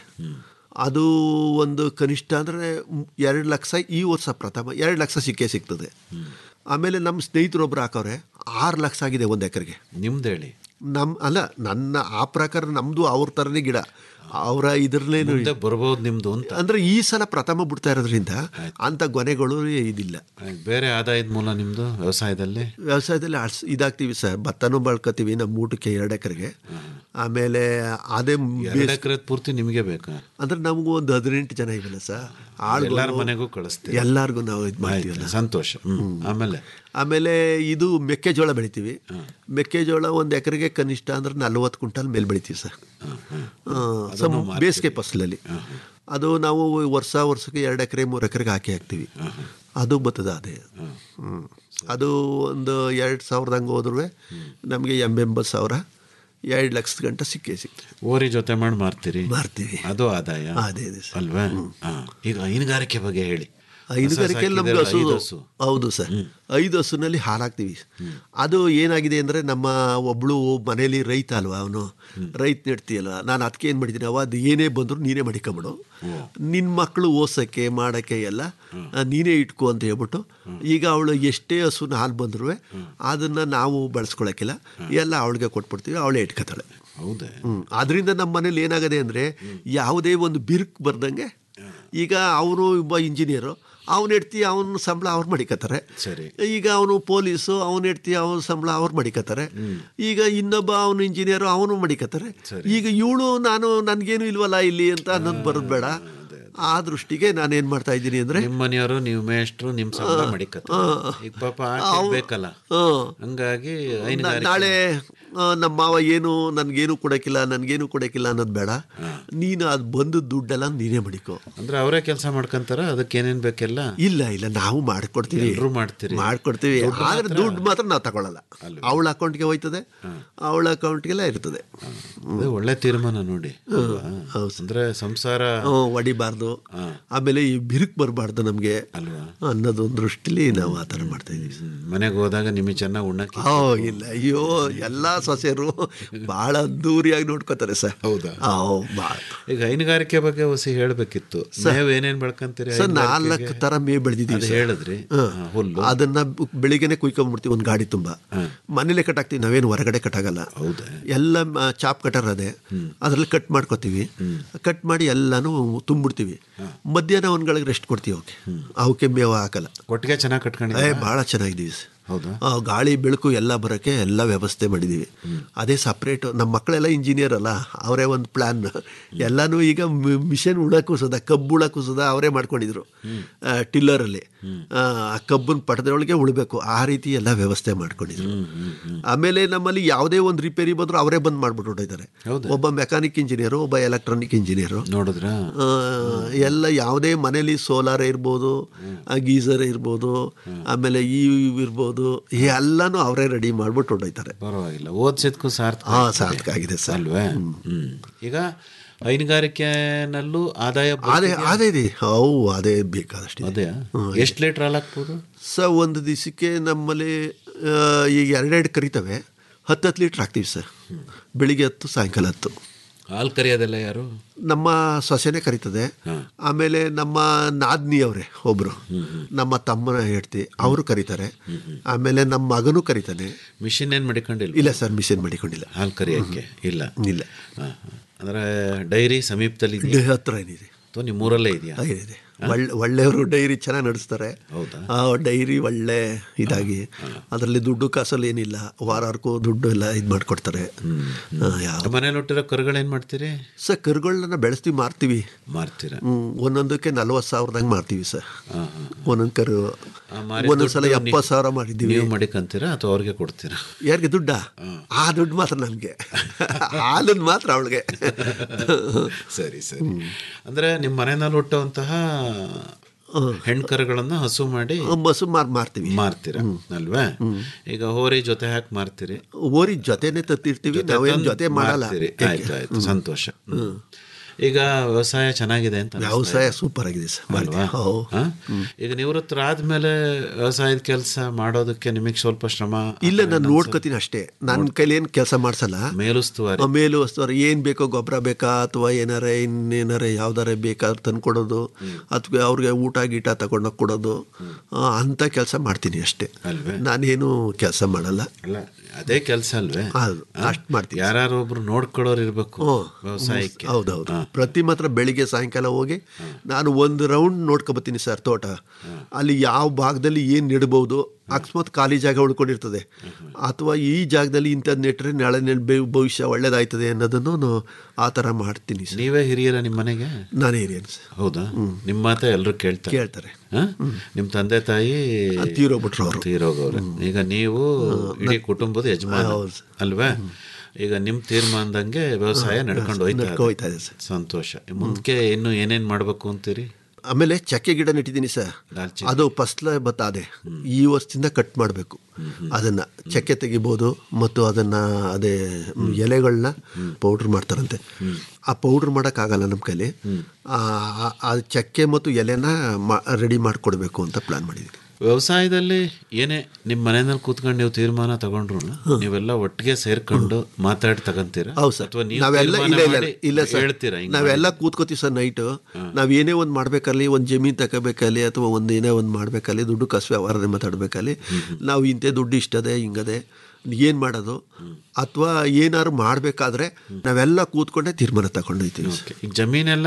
ಅದು ಒಂದು ಕನಿಷ್ಠ ಅಂದರೆ ಎರಡು ಲಕ್ಷ ಈ ವರ್ಷ ಪ್ರಥಮ ಎರಡು ಲಕ್ಷ ಸಿಕ್ಕೇ ಸಿಗ್ತದೆ ಆಮೇಲೆ ನಮ್ಮ ಸ್ನೇಹಿತರೊಬ್ರು ಹಾಕವ್ರೆ ಆರು ಲಕ್ಷ ಆಗಿದೆ ಒಂದು ಎಕರೆಗೆ ನಿಮ್ದು ಹೇಳಿ ನಮ್ಮ ಅಲ್ಲ ನನ್ನ ಆ ಪ್ರಕಾರ ನಮ್ಮದು ಅವ್ರ ಥರನೇ ಗಿಡ ಅವರ ಇದ್ರಲ್ಲೇನು ಮುಂದೆ ಬರ್ಬೋದು ನಿಮ್ದು ಅಂತ ಅಂದರೆ ಈ ಸಲ ಪ್ರಥಮ ಬಿಡ್ತಾ ಇರೋದ್ರಿಂದ ಅಂಥ ಗೊನೆಗಳು ಇದಿಲ್ಲ ಬೇರೆ ಆದಾಯದ ಮೂಲ ನಿಮ್ದು ವ್ಯವಸಾಯದಲ್ಲಿ ವ್ಯವಸಾಯದಲ್ಲಿ ಅಳ್ಸ್ ಇದಾಗ್ತೀವಿ ಸರ್ ಭತ್ತನೂ ಬೆಳ್ಕೊತೀವಿ ನಮ್ಮ ಊಟಕ್ಕೆ ಎರಡು ಎಕರೆಗೆ ಆಮೇಲೆ ಅದೇ ಎರಡು ಎಕರೆ ಪೂರ್ತಿ ನಿಮಗೆ ಬೇಕಾ ಅಂದ್ರೆ ನಮಗೂ ಒಂದು ಹದಿನೆಂಟು ಜನ ಇವಿಲ್ಲ ಸರ್ ಎಲ್ಲಾರ ಮನೆಗೂ ಕಳಿಸ್ತೀವಿ ಎಲ್ಲರಿಗೂ ನಾವು ಇದು ಮಾಡ್ತೀವಲ್ಲ ಸಂತೋಷ ಹ್ಮ್. ಆಮೇಲೆ ಆಮೇಲೆ ಇದು ಮೆಕ್ಕೆಜೋಳ ಬೆಳಿತೀವಿ ಮೆಕ್ಕೆಜೋಳ ಒಂದು ಎಕರೆಗೆ ಕನಿಷ್ಠ ಅಂದ್ರೆ ನಲ್ವತ್ತು ಕ್ವಿಂಟಲ್ ಮೇಲೆ ಬೆಳಿತೀವಿ ಸರ್ ಆ, ಸಮ್ ಬೇಸಿಗೆ ಫಸಲಲ್ಲಿ ಅದು ನಾವು ವರ್ಷ ವರ್ಷಕ್ಕೆ ಎರಡು ಎಕರೆ ಮೂರು ಎಕರೆಗೆ ಹಾಕಿ ಹಾಕ್ತೀವಿ ಅದು ಬರ್ತದ ಅದೇ ಹ್ಮ್. ಅದು ಒಂದು ಎರಡು ಸಾವಿರದ ಹಂಗೆ ಹೋದ್ರೂ ನಮಗೆ ಎಂಬೆಂಬತ್ತು ಸಾವಿರ ಎರಡು ಲಕ್ಷದ ಗಂಟೆ ಸಿಕ್ಕೇ ಸಿಗ್ತದೆ ಓರಿ ಜೊತೆ ಮಾಡಿ ಮಾರ್ತೀರಿ ಮಾರ್ತೀವಿ ಅದು ಆದಾಯ ಅದೇ ಅದೇ ಸರ್. ಅಲ್ವಾ ಹಾ. ಈಗ ಹೈನುಗಾರಿಕೆ ಬಗ್ಗೆ ಹೇಳಿ ಹೈನುಗಾರಿಕೆಯಲ್ಲಿ ನಮ್ಗೆ ಹಸ ಹಸು ಸಾಕಿದ್ದೀರಲ್ಲ, ಐದು ಹಸು. ಹೌದು ಸರ್ ಐದು ಹಸುನಲ್ಲಿ ಹಾಲು ಹಾಕ್ತೀವಿ ಅದು ಏನಾಗಿದೆ ಅಂದರೆ ನಮ್ಮ ಒಬ್ಳು ಮನೇಲಿ ರೈತ ಅಲ್ವಾ ಅವನು ರೈತ ನೆಡ್ತೀಯಲ್ವ ನಾನು ಅದಕ್ಕೆ ಏನು ಮಾಡಿದ್ದೀನಿ ಅವ ಅದು ಏನೇ ಬಂದರೂ ನೀನೇ ಮಡಿಕೊಂಬಿಡು ನಿನ್ನ ಮಕ್ಕಳು ಓಸೋಕ್ಕೆ ಮಾಡೋಕ್ಕೆ ಎಲ್ಲ ಆ, ನೀನೇ ಇಟ್ಕೊ ಅಂತ ಹೇಳ್ಬಿಟ್ಟು ಈಗ ಅವಳು ಎಷ್ಟೇ ಹಸುನ ಹಾಲು ಬಂದರೂ ಅದನ್ನು ನಾವು ಬಳಸ್ಕೊಳಕ್ಕಿಲ್ಲ ಎಲ್ಲ ಅವಳಿಗೆ ಕೊಟ್ಬಿಡ್ತೀವಿ ಅವಳೇ ಇಟ್ಕೊತಾಳೆ ಹೌದೇ ಹ್ಞೂ ಅದರಿಂದ ನಮ್ಮ ಮನೇಲಿ ಏನಾಗದೆ ಅಂದರೆ ಯಾವುದೇ ಒಂದು ಬಿರುಕು ಬರ್ದಂಗೆ ಈಗ ಅವನು ಒಬ್ಬ ಇಂಜಿನಿಯರು ಅವನ ಹೆಡ್ತಿ ಅವನ ಸಂಬಳ ಅವ್ರು ಮಡಿಕತ್ತಾರೆ ಸರಿ ಈಗ ಅವನು ಪೊಲೀಸು ಅವನ ಹೆಡ್ತಿ ಅವನ ಸಂಬಳ ಅವ್ರು ಮಡಿಕತ್ತಾರೆ ಈಗ ಇನ್ನೊಬ್ಬ ಅವನು ಇಂಜಿನಿಯರು ಅವನು ಮಡಿಕತ್ತಾರೆ ಈಗ ಇವಳು ನಾನು ನನಗೇನು ಇಲ್ವಲ್ಲ ಇಲ್ಲಿ ಅಂತ ಅನ್ನೋದು ಬರೋದು ಬೇಡ ಆ ದೃಷ್ಟಿಗೆ ನಾನೇನು ಮಾಡ್ತಾ ಇದ್ದೀನಿ ಅಂದರೆ ನಿಮ್ಮ ಮನೆಯವರು ನೀವು ಮೇಷ್ಟ್ರು ನಿಮ್ ಸಂಬಳ ಮಡಿಕತ್ತ ಈಗ ಪಾಪ ಆಕೆ ಬೇಕಲ್ಲ ಹಂಗಾಗಿ ಹೈನುಗಾರಿಕೆ ನಾಳೆ ಆ, ನಮ್ಮ ಮಾವ ಏನು ನನಗೇನು ಕೊಡೋಕ್ಕಿಲ್ಲ ನನಗೇನು ಕೊಡೋಕ್ಕಿಲ್ಲ ಅನ್ನೋದು ಬೇಡ ನೀನು ಅದು ಬಂದು ದುಡ್ಡೆಲ್ಲ ನೀನೇ ಮಡಿಕೋ ಅಂದ್ರೆ ಅವರೇ ಕೆಲಸ ಮಾಡ್ಕೊಂತಾರ ಅದಕ್ಕೆ ಏನೇನ್ ಬೇಕೆಲ್ಲ ಇಲ್ಲ ಇಲ್ಲ ನಾವು ಮಾಡ್ಕೊಡ್ತೀವಿ ಎಲ್ರೂ ಮಾಡ್ತೀರಿ ಮಾಡ್ಕೊಡ್ತೀವಿ ದುಡ್ಡು ಆದ್ರೆ ಮಾತ್ರ- ದುಡ್ಡು ಮಾತ್ರ ನಾವು ತಗೊಳ್ಳಲ್ಲ ಅವಳ ಅಕೌಂಟ್ಗೆ ಹೋಯ್ತದೆ ಅವಳ ಅಕೌಂಟ್ಗೆಲ್ಲ ಇರ್ತದೆ ಅದೇ ಒಳ್ಳೆ ತೀರ್ಮಾನ ನೋಡಿ ಅಲ್ವಾ? ಅಂದ್ರೆ ಸಂಸಾರ ಹ್ಮ್, ಹೊಡಿಬಾರ್ದು ಆಮೇಲೆ ಈ ಬಿರುಕು ಬರಬಾರ್ದು ನಮಗೆ ಅಲ್ವಾ ಅನ್ನೋದೊಂದು ದೃಷ್ಟಿಲಿ ನಾವು ಆ ಥರ ಮಾಡ್ತಾ ಇದೀವಿ ಮನೆಗೆ ಹೋದಾಗ ನಿಮಗೆ ಚೆನ್ನಾಗಿ ಉಣ್ಣಕ್ಕೆ ಓ ಇಲ್ಲ ಅಯ್ಯೋ ಎಲ್ಲ ಸೊಸೆಯರು ಭಾಳ ದೂರಿಯಾಗಿ ನೋಡ್ಕೋತಾರೆ ಸರ್ ಹೌದಾ ಓ ಭಾಳ ಈಗ ಹೈನುಗಾರಿಕೆ ಬಗ್ಗೆ ಹೊಸಿ ಹೇಳ್ಬೇಕಿತ್ತು ಮೇವ್ ಏನೇನ್ ಬೆಳ್ಕೊಂತೀರಿ ಸರ್ ಹೈನುಗಾರಿಕೆಗೆ? ನಾಲ್ಕು ಥರ ಮೇವು ಬೆಳೆದಿದ್ದೀವಿ ಅದು ಸರ್. ಹೇಳಿದ್ರಿ ಹಾ. ಹಾ, ಹುಲ್ಲು ಅದನ್ನ ಬ- ಬೆಳಿಗ್ಗೆನೆ ಕುಯ್ಕೊಂಡ್ಬಿಡ್ತೀವಿ ಒಂದು ಗಾಡಿ ತುಂಬ ಮನೇಲೆ ಕಟ್ಟಾಕ್ತೀವಿ ನಾವೇನು ಹೊರಗಡೆ ಕಟ್ಟಾಗಲ್ಲ ಹೌದಾ ಎಲ್ಲ ಮ- ಚಾಪ್ ಕಟರ್ ಅದೇ ಅದರಲ್ಲಿ ಕಟ್ ಮಾಡ್ಕೋತೀವಿ ಕಟ್ ಮಾಡಿ ಎಲ್ಲಾನು ತುಂಬಿಡ್ತೀವಿ ಮಧ್ಯಾಹ್ನ ಒಂದ್ಗಳಿಗೆ ರೆಸ್ಟ್ ಕೊಡ್ತೀವಿ ಅವಕ್ಕೆ ಅವಕ್ಕೆ ಮೇವು ಹಾಕಲ್ಲ ಕೊಟ್ಟಿಗೆ ಚೆನ್ನಾಗಿ ಏ ಕಟ್ಕೊಂಡಿದ್ದೀರಾ ಭಾಳ ಚೆನ್ನಾಗಿದ್ದೀವಿ ಸರ್ ಹೌದಾ ಆ, ಗಾಳಿ ಬೆಳಕು ಎಲ್ಲ ಬರೋಕ್ಕೆ ಎಲ್ಲ ವ್ಯವಸ್ಥೆ ಮಾಡಿದ್ದೀವಿ ಅದೇ ಸಪ್ರೇಟು ನಮ್ಮ ಮಕ್ಕಳೆಲ್ಲ ಇಂಜಿನಿಯರ್ ಅಲ್ಲ ಅವರೇ ಒಂದು ಪ್ಲ್ಯಾನ್ ಎಲ್ಲನೂ ಈಗ ಮಿಷನ್ ಉಳಕ್ಕೂ ಸುದ ಕಬ್ಬು ಉಳಕ್ಕೂ ಸುದ ಅವರೇ ಮಾಡ್ಕೊಂಡಿದ್ರು ಆ, ಟಿಲ್ಲರಲ್ಲಿ ಆ ಆ ಕಬ್ಬನ ಪಟದೊಳಗೆ ಉಳಬೇಕು ಆ ರೀತಿ ಎಲ್ಲ ವ್ಯವಸ್ಥೆ ಮಾಡ್ಕೊಂಡಿದ್ರು ಆಮೇಲೆ ನಮ್ಮಲ್ಲಿ ಯಾವುದೇ ಒಂದು ರಿಪೇರಿ ಬಂದರೂ ಅವರೇ ಬಂದು ಮಾಡ್ಬಿಟ್ಟು ಹೊರಟಿದ್ದಾರೆ ಒಬ್ಬ ಮೆಕ್ಯಾನಿಕ್ ಇಂಜಿನಿಯರು ಒಬ್ಬ ಎಲೆಕ್ಟ್ರಾನಿಕ್ ಇಂಜಿನಿಯರು ನೋಡಿದ್ರ ಆ, ಎಲ್ಲ ಯಾವುದೇ ಮನೇಲಿ ಸೋಲಾರ್ ಇರ್ಬೋದು ಗೀಸರ್ ಇರ್ಬೋದು ಆಮೇಲೆ ಈ ಇವ್ ಇರ್ಬೋದು ಎಲ್ಲನೂ ಅವರೇ ರೆಡಿ ಮಾಡ್ಬಿಟ್ಟು ಹೊರಡೋಯ್ತಾರೆ ಪರವಾಗಿಲ್ಲ ಓದ್ಸಿದ್ಕು ಸಾರ್ಥಕ ಹಾ ಆಗ್ತದೆ. ಸಾರ್ಥಕ ಆಗಿದೆ ಸರ್ ಅಲ್ವೇ ಹ್ಮ್ ಈಗ ಹೈನುಗಾರಿಕೆನಲ್ಲೂ ಆದಾಯ ಅದೇ ಬರ್ತಿದ್ಯಾ? ಅದೇ ಇದೆ ಅವು ಅದೇ ಬೇಕಾದಷ್ಟು ಅದೇ ಎಷ್ಟು ಲೀಟರ್ ಹಾಲು ಹಾಕ್ಬೋದು ಸರ್ ಒಂದು ದಿವಸಕ್ಕೆ ನಮ್ಮಲ್ಲಿ ಆ, ಈಗ ಎರಡೆರಡು ಕರಿತವೆ ಹತ್ತು ಹತ್ತು ಲೀಟ್ರ್ ಹಾಕ್ತೀವಿ ಸರ್ ಬೆಳಿಗ್ಗೆ ಹತ್ತು ಸಾಯಂಕಾಲ ಹತ್ತು ಹಾಲು ಕರಿಯೋದೆಲ್ಲ ಯಾರು ನಮ್ಮ ಸೊಸೆನೇ ಕರೀತದೆ ಆಮೇಲೆ ನಮ್ಮ ನಾದ್ನಿ ಅವರೇ ಒಬ್ರು ನಮ್ಮ ತಮ್ಮನ ಹೇಳ್ತಿ ಅವರು ಕರೀತಾರೆ ಆಮೇಲೆ ನಮ್ಮ ಮಗನೂ ಕರೀತಾನೆ ಮಿಷಿನ್ ಏನು ಮಡಿಕೊಂಡಿಲ್ಲ ಇಲ್ಲ ಸರ್ ಮಿಷನ್ ಮಾಡಿಕೊಂಡಿಲ್ಲ ಹಾಲು ಕರಿಯೋಕ್ಕೆ ಇಲ್ಲ ಇಲ್ಲ ಹಾ, ಹಾ. ಅಂದ್ರೆ ಡೈರಿ ಸಮೀಪದಲ್ಲಿ ಇಲ್ಲಿ ಇದೆಯಾ ಹತ್ರ ಏನಿದೆ ಅಥವಾ ನಿಮ್ಮೂರಲ್ಲೇ ಇದೆಯಾ ಇದೆ, ಇದೆ ಒಳ್ಳೆ ಒಳ್ಳೆಯವರು ಡೈರಿ ಚೆನ್ನಾಗಿ ನಡೆಸ್ತಾರೆ ಹೌದಾ ಆ ಡೈರಿ ಒಳ್ಳೆ ಇದಾಗಿ ಅದರಲ್ಲಿ ದುಡ್ಡು ಕಾಸಲ್ಲಿ ಏನಿಲ್ಲ ವಾರಕ್ಕೂ ದುಡ್ಡು ಎಲ್ಲ ಇದು ಮಾಡಿಕೊಡ್ತಾರೆ ಯಾವ ಮನೇಲಿ ಹುಟ್ಟಿರೋ ಕರುಗಳೇನು ಮಾಡ್ತೀರಿ ಸರ್ ಕರುಗಳನ್ನ ಬೆಳೆಸ್ತೀವಿ ಮಾರ್ತೀವಿ ಮಾರ್ತೀರಾ ಹ್ಮ್, ಒಂದೊಂದಕ್ಕೆ ನಲ್ವತ್ತು ಸಾವಿರದಂಗೆ ಮಾರ್ತೀವಿ ಸರ್ ಹಾ, ಹಾ. ಒಂದೊಂದು ಕರು ಆ ಮಾರಿದ ಒಂದೊಂದ್ಸಲ ದುಡ್ಡು ಎಪ್ಪತ್ತು ಸಾವಿರ ನೀವು- ಮಾಡಿದ್ದೀವಿ ನೀವು ಮಡಿಕಂತೀರಾ ಅಥವಾ ಅವ್ರಿಗೆ ಕೊಡ್ತೀರಾ ಯಾರಿಗೆ ದುಡ್ಡ ಆ ದುಡ್ಡು ಮಾತ್ರ ನಮಗೆ ಹಾಲನ್ನು ಮಾತ್ರ ಅವಳಿಗೆ ಸರಿ ಸರಿ ಅಂದ್ರೆ ನಿಮ್ಮ ಮನೆಯಲ್ಲಿ ಹುಟ್ಟುವಂತಹ ಹೆಣ್ಕರುಗಳನ್ನ ಹಸು ಮಾಡಿ ಬಸ್ಸು ಮಾರ್ ಮಾರ್ತೀವಿ ಮಾರ್ತೀರಾ ಅಲ್ವಾ ಈಗ ಹೋರಿ ಜೊತೆ ಹಾಕಿ ಮಾರ್ತೀರಿ ಓರಿ ಜೊತೆನೆ ತತ್ತಿರ್ತೀವಿ ಜೊತೆ ನಾವೇನು ತಂದು ಜೊತೆ ಮಾಡಲ್ಲ ಮಾರ್ತೀರಿ. ಆಯ್ತು ಆಯ್ತು ಸಂತೋಷ ಹ್ಮ್. ಈಗ ವ್ಯವಸಾಯ ಚೆನ್ನಾಗಿದೆ ಅಂತ ಅನಿಸ್ತಾ ವ್ಯವಸಾಯ ಇದೆ. ಸೂಪರ್ ಆಗಿದೆ ಸರ್ ಅಲ್ವಾ ಮಾಡಿದ್ವಿ. ಹೌದು. ಹಾ? ಈಗ ನಿವೃತ್ತರಾದ್ಮೇಲೆ ವ್ಯವಸಾಯದ ಕೆಲಸ ಮಾಡೋದಕ್ಕೆ ನಿಮಗೆ ಸ್ವಲ್ಪ ಶ್ರಮ ಇಲ್ಲ ನಾನು ನೋಡ್ಕೋತೀನಿ ಅಷ್ಟೇ ನನ್ನ ಕೈಲಿ ಏನು ಕೆಲಸ ಮಾಡಿಸಲ್ಲ ಮೇಲುಸ್ತುವಾರಿ ಮೇಲು ವಸ್ತುವಾರಿ ಏನು ಬೇಕೋ ಗೊಬ್ಬರ ಬೇಕಾ ಅಥವಾ ಏನಾರ ಇನ್ನೇನಾರ ಯಾವ್ದಾರ ಬೇಕಾದ್ರೆ ತಂದ್ಕೊಡೋದು ಅಥವಾ ಅವ್ರಿಗೆ ಊಟ ಗೀಟ ತಗೊಂಡೋಗಿ ಕೊಡೋದು ಆ, ಅಂಥ ಕೆಲಸ ಮಾಡ್ತೀನಿ ಅಷ್ಟೇ ಅಲ್ವೇ ನಾನೇನು ಕೆಲಸ ಮಾಡಲ್ಲ ಅಲ್ಲ ಅದೇ ಕೆಲಸ ಅಲ್ವೇ ಹೌದು, ಅಷ್ಟ್ ಮಾಡ್ತೀನಿ. ಯಾರು ಒಬ್ರು ನೋಡ್ಕೊಳ್ಳೋರು ಇರ್ಬೇಕು ಹ್ಮ್. ವ್ಯವಸಾಯಕ್ಕೆ ಹೌದೌದು ಪ್ರತಿ ಮಾತ್ರ ಬೆಳಿಗ್ಗೆ ಸಾಯಂಕಾಲ ಹೋಗಿ ನಾನು ಒಂದು ರೌಂಡ್ ನೋಡ್ಕೊಬತ್ತೀನಿ ಸರ್ ತೋಟ ಅಲ್ಲಿ ಯಾವ ಭಾಗದಲ್ಲಿ ಏನು ನೆಡ್ಬೋದು ಅಕಸ್ಮಾತ್ ಖಾಲಿ ಜಾಗ ಉಳ್ಕೊಂಡಿರ್ತದೆ ಅಥವಾ ಈ ಜಾಗದಲ್ಲಿ ಇಂಥದ್ದು ನೆಟ್ಟರೆ ನಾಳೆ ನೆಲ್ ಬೆ- ಭವಿಷ್ಯ ಒಳ್ಳೇದಾಯ್ತದೆ ಅನ್ನೋದನ್ನು ನಾನು ಆ ಥರ ಮಾಡ್ತೀನಿ ಸರ್ ನೀವೇ ಹಿರಿಯರ ನಿಮ್ಮ ಮನೆಗೆ ನಾನೇ ಹಿರಿಯನು ಸರ್ ಹೌದಾ ನಿಮ್ಮ ಮಾತ ಎಲ್ಲರೂ ಕೇಳ್ತಾರೆ ಕೇಳ್ತಾರೆ ಹಾ? ನಿಮ್ಮ ತಂದೆ ತಾಯಿ ತೀರೋಗ್ಬಿಟ್ರು ಅವರು ತೀರೋಗವ್ರೆ ಈಗ ನೀವು ಇಡೀ ಕುಟುಂಬದ ಯಜಮಾನ ಹೌದು ಸರ್. ಅಲ್ವಾ ಈಗ ನಿಮ್ಮ ತೀರ್ಮಾನದಂಗೆ ವ್ಯವಸಾಯ ನಡ್ಕೊಂಡು ಹೋಯ್ತಾ ನಡ್ಕೊ ಹೋಯ್ತಾ ಇದೆ ಸರ್. ಸಂತೋಷ ಮುಂದಕ್ಕೆ ಇನ್ನು ಏನೇನ್ ಮಾಡ್ಬೇಕು ಅಂತೀರಿ ಆಮೇಲೆ ಚಕ್ಕೆ ಗಿಡ ನೆಟ್ಟಿದ್ದೀನಿ ಸರ್ ದಾಲ್ಚಿನ್ನಿ. ಅದು ಫಸ್ಲ ಬತ್ತಾದೆ ಈ ವರ್ಷದಿಂದ ಕಟ್ ಮಾಡಬೇಕು ಅದನ್ನು ಚಕ್ಕೆ ತೆಗಿಬೋದು ಮತ್ತು ಅದನ್ನು ಅದೇ ಎಲೆಗಳನ್ನ ಪೌಡ್ರ್ ಮಾಡ್ತಾರಂತೆ ಆ ಪೌಡ್ರ್ ಮಾಡೋಕ್ಕಾಗಲ್ಲ ನಮ್ಮ ಕೈಲಿ ಆ ಆ- ಆ ಚಕ್ಕೆ ಮತ್ತು ಎಲೆನ ರೆಡಿ ಮಾಡಿಕೊಡ್ಬೇಕು ಅಂತ ಪ್ಲ್ಯಾನ್ ಮಾಡಿದ್ದೀನಿ ವ್ಯವಸಾಯದಲ್ಲಿ ಏನೇ ನಿಮ್ಮ ಮನೆಯಲ್ಲಿ ಕೂತ್ಕೊಂಡು ನೀವು ತೀರ್ಮಾನ ತಗೊಂಡ್ರು ನೀವೆಲ್ಲ ಒಟ್ಟಿಗೆ ಸೇರ್ಕೊಂಡು ಮಾತಾಡಿ ತಗಂತೀರಾ ಹೌದು ಸರ್ ಅಥವಾ ನೀವು ನಾವೆಲ್ಲ ತೀರ್ಮಾನ ಇಲ್ಲ ಇಲ್ಲ ಮಾಡಿ ಇಲ್ಲ ಸರ್ ಹೇಳ್ತೀರಾ ಹಿಂಗ್ ನಾವೆಲ್ಲ ಕೂತ್ಕೋತೀವಿ ಸರ್ ನೈಟು ನಾವು ಏನೇ ಒಂದು ಮಾಡ್ಬೇಕಲ್ಲಿ ಒಂದು ಜಮೀನು ತಗೋಬೇಕಲ್ಲಿ ಅಥವಾ ಒಂದು ಏನೇ ಒಂದು ಮಾಡ್ಬೇಕಲ್ಲಿ ದುಡ್ಡು ಕಸ ವ್ಯವಹಾರ ಮಾತಾಡಬೇಕಲ್ಲಿ ನಾವು ಇಂಥ ದುಡ್ಡು ಇಷ್ಟದೆ ಹಿಂಗದೆ ಏನು ಮಾಡೋದು ಅಥವಾ ಏನಾದ್ರು ಮಾಡಬೇಕಾದ್ರೆ ನಾವೆಲ್ಲ ಕೂತ್ಕೊಂಡೇ ತೀರ್ಮಾನ ತಗೊಂಡೋಯ್ತೀವಿ Okay. ಈಗ ಜಮೀನೆಲ್ಲ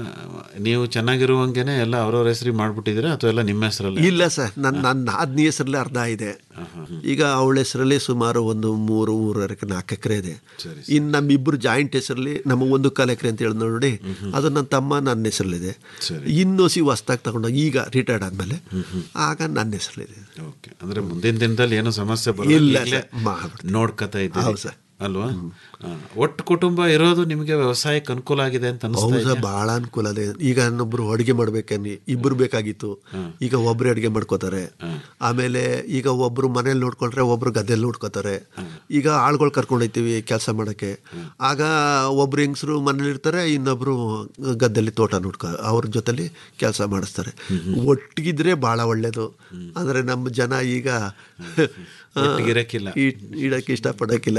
ನೀವು ಚೆನ್ನಾಗಿರುವಂಗೆನೆ ಎಲ್ಲ ಅವ್ರವ್ರ ಹೆಸರಿಗೆ ಮಾಡ್ಬಿಟ್ಟಿದ್ದೀರಾ ಅಥವಾ ಎಲ್ಲ ನಿಮ್ಮ ಹೆಸರಲ್ಲಿ ಇಲ್ಲ ಸರ್ ನನ್ನ ನನ್ನ ನಾದ್ನಿ ಹೆಸರಲ್ಲೇ ಅರ್ಧ ಇದೆ ಈಗ ಅವಳ ಹೆಸರಲ್ಲಿ ಸುಮಾರು ಒಂದು ಮೂರು ಮೂರುವರೆ ನಾಲ್ಕು ಎಕರೆ ಇದೆ ಇನ್ನು ನಮ್ಮಿಬ್ಬರು ಜಾಯಿಂಟ್ ಹೆಸರಲ್ಲಿ ನಮ್ಮ ಒಂದು ಕಾಲು ಎಕರೆ ಅಂತ ಹೇಳಿ ನೋಡಿ ಅದು ನನ್ನ ತಮ್ಮ ನನ್ನ ಹೆಸರಲ್ಲಿದೆ ಇನ್ನು ಸಿ ಹೊಸ್ದಾಗಿ ತಗೊಂಡು ಈಗ ರಿಟೈರ್ಡ್ ಆದಮೇಲೆ ಆಗ ನನ್ನ ಹೆಸರಲ್ಲಿದೆ ಓಕೆ ಅಂದ್ರೆ ಮುಂದಿನ ದಿನದಲ್ಲಿ ಏನೋ ಸಮಸ್ಯೆ ಇಲ್ಲ ಬರಲ್ಲ ಸರ್, ಮಾಡ್ಬಿಡ್ತೀನಿ. ನೋಡ್ಕತಾ ಇದ್ದೀರಿ ಹೌದು ಸರ್. ಅಲ್ವಾ ಹಾ. ಒಟ್ಟು ಕುಟುಂಬ ಇರೋದು ನಿಮಗೆ ವ್ಯವಸಾಯಕ್ಕೆ ಅನುಕೂಲ ಆಗಿದೆ ಅಂತ ಅನಿಸ್ತಾ ಹೌದು ಇದೆಯಾ? ಸರ್ ಭಾಳ ಅನುಕೂಲ ಇದೆ ಈಗ ಇನ್ನೊಬ್ರು ಅಡುಗೆ ಮಾಡ್ಬೇಕನ್ನಿ ಇಬ್ಬರು ಬೇಕಾಗಿತ್ತು ಈಗ ಒಬ್ಬರೇ ಅಡುಗೆ ಮಾಡ್ಕೋತಾರೆ ಆಮೇಲೆ ಈಗ ಒಬ್ರು ಮನೇಲಿ ನೋಡ್ಕೊಂಡ್ರೆ ಒಬ್ರು ಗದ್ದೆಯಲ್ಲಿ ನೋಡ್ಕೋತಾರೆ ಈಗ ಆಳ್ಗಳು ಕರ್ಕೊಂಡು ಹೋಗ್ತೀವಿ ಕೆಲಸ ಮಾಡೋಕ್ಕೆ ಆಗ ಒಬ್ರು ಹೆಂಗಸರು ಮನೇಲಿ ಇರ್ತಾರೆ ಇನ್ನೊಬ್ರು ಗದ್ದೆಯಲ್ಲಿ ತೋಟ ನೋಡ್ಕೊ ಅವ್ರ ಜೊತೆಲಿ ಕೆಲಸ ಮಾಡಿಸ್ತಾರೆ ಒಟ್ಟಿಗಿದ್ರೆ ಭಾಳ ಒಳ್ಳೇದು ಅಂದರೆ ನಮ್ಮ ಜನ ಈಗ ಒಟ್ಟಿಗಿರಕ್ಕಿಲ್ಲ. ಇ- ಇಡಕ್ಕೆ ಇಷ್ಟಪಡೋಕ್ಕಿಲ್ಲ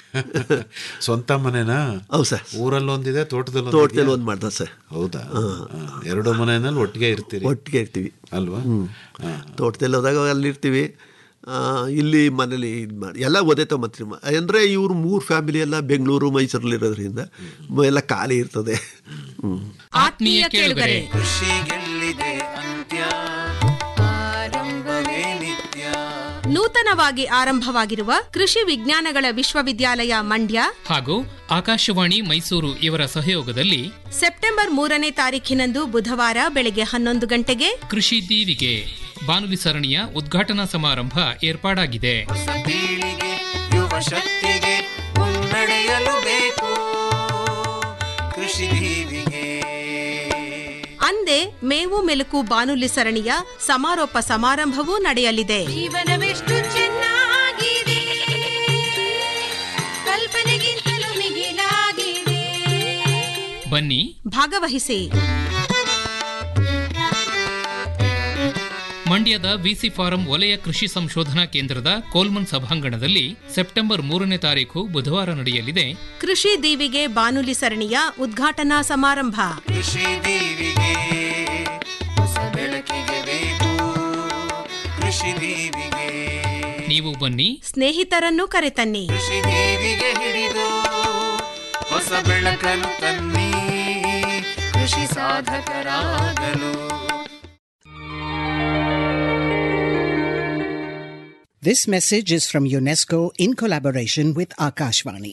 ಸ್ವಂತ ಮನೆನಾ ಹೌದು ಸರ್ ಊರಲ್ಲಿ ಒಂದಿದೆ ತೋಟದಲ್ಲಿ ತೋಟದಲ್ಲಿ ಒಂದು ಮಾಡ್ದ ಸರ್ ಹೌದಾ ಹಾ. ಎರಡು ಮನೆಯಲ್ಲಿ ಒಟ್ಟಿಗೆ ಇರ್ತೀರಿ ಒಟ್ಟಿಗೆ ಇರ್ತೀವಿ ಅಲ್ವಾ ಹಾ. ತೋಟದಲ್ಲಿ ಹೋದಾಗ ಅಲ್ಲಿರ್ತೀವಿ ಆ, ಇಲ್ಲಿ ಮನೇಲಿ ಇದು ಮಾಡಿ ಎಲ್ಲ ಒದೆ ತೊಗೊಂಬತ್ರಿ ಅಂದರೆ ಇವರು ಮೂರು ಫ್ಯಾಮಿಲಿ ಎಲ್ಲ ಬೆಂಗಳೂರು ಮೈಸೂರಲ್ಲಿ ಇರೋದ್ರಿಂದ ಎಲ್ಲ ಖಾಲಿ ಇರ್ತದೆ ಹ್ಞೂ ಆತ್ಮೀಯ ಕೇಳುಗರೆ ಕೃಷಿಗೆಲ್ಲಿದೆ ಅಂತ್ಯ ಆರಂಭವೇ ನಿತ್ಯ ನೂತನವಾಗಿ ಆರಂಭವಾಗಿರುವ ಕೃಷಿ ವಿಜ್ಞಾನಗಳ ವಿಶ್ವವಿದ್ಯಾಲಯ ಮಂಡ್ಯ ಹಾಗೂ ಆಕಾಶವಾಣಿ ಮೈಸೂರು ಇವರ ಸಹಯೋಗದಲ್ಲಿ ಸೆಪ್ಟೆಂಬರ್ ಮೂರನೇ ತಾರೀಖಿನಂದು ಬುಧವಾರ ಬೆಳಗ್ಗೆ ಹನ್ನೊಂದು ಗಂಟೆಗೆ ಕೃಷಿ ದೀವಿಗೆ ಬಾನುಲಿ ಸರಣಿಯ ಉದ್ಘಾಟನಾ ಸಮಾರಂಭ ಏರ್ಪಾಡಾಗಿದೆ ಹೊಸ ಪೀಳಿಗೆ ಯುವ ಶಕ್ತಿಗೆ ಮುನ್ನಡೆಯಲು ಬೇಕು ಕೃಷಿ ದೀವಿಗೆ ಅಂದೇ ಮೇವು ಮೆಲುಕು ಬಾನುಲಿ ಸರಣಿಯ ಸಮಾರೋಪ ಸಮಾರಂಭವೂ ನಡೆಯಲಿದೆ ಜೀವನವೆಷ್ಟು ಚೆನ್ನಾಗಿದೆ ಕಲ್ಪನೆಗಿಂತಲೂ ಮಿಗಿಲಾಗಿದೆ ಬನ್ನಿ ಭಾಗವಹಿಸಿ ಮಂಡ್ಯದ ವಿಸಿ ಫಾರಂ ವಲಯ ಕೃಷಿ ಸಂಶೋಧನಾ ಕೇಂದ್ರದ ಕೋಲ್ಮನ್ ಸಭಾಂಗಣದಲ್ಲಿ ಸೆಪ್ಟೆಂಬರ್ ಮೂರನೇ ತಾರೀಕು ಬುಧವಾರ ನಡೆಯಲಿದೆ ಕೃಷಿ ದೀವಿಗೆ ಬಾನುಲಿ ಸರಣಿಯ ಉದ್ಘಾಟನಾ ಸಮಾರಂಭ ಕೃಷಿ ದೀವಿಗೆ ಹೊಸ ಬೆಳಕಿಗೆ ಬೇಕು ಕೃಷಿ ದೀವಿಗೆ ನೀವು ಬನ್ನಿ ಸ್ನೇಹಿತರನ್ನು ಕರೆತನ್ನಿ ಕೃಷಿ ದೀವಿಗೆ ಹಿಡಿದು ಹೊಸ ಬೆಳಕನ್ನು ತನ್ನಿ ಕೃಷಿ ಸಾಧಕರಾಗಲು This message is from UNESCO in collaboration with Akashvani.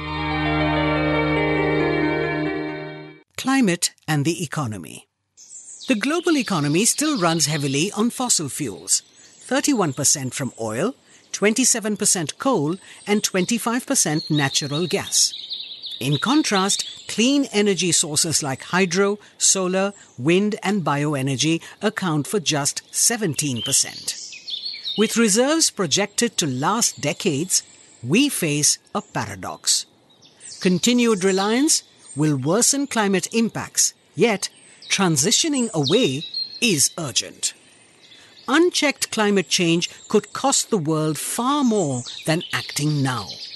Climate and the economy. The global economy still runs heavily on fossil fuels 31% from oil, 27% coal, and 25% natural gas. In contrast, clean energy sources like hydro, solar, wind, and bioenergy account for just 17%. With reserves projected to last decades, we face a paradox. Continued reliance will worsen climate impacts, yet transitioning away is urgent. Unchecked climate change could cost the world far more than acting now.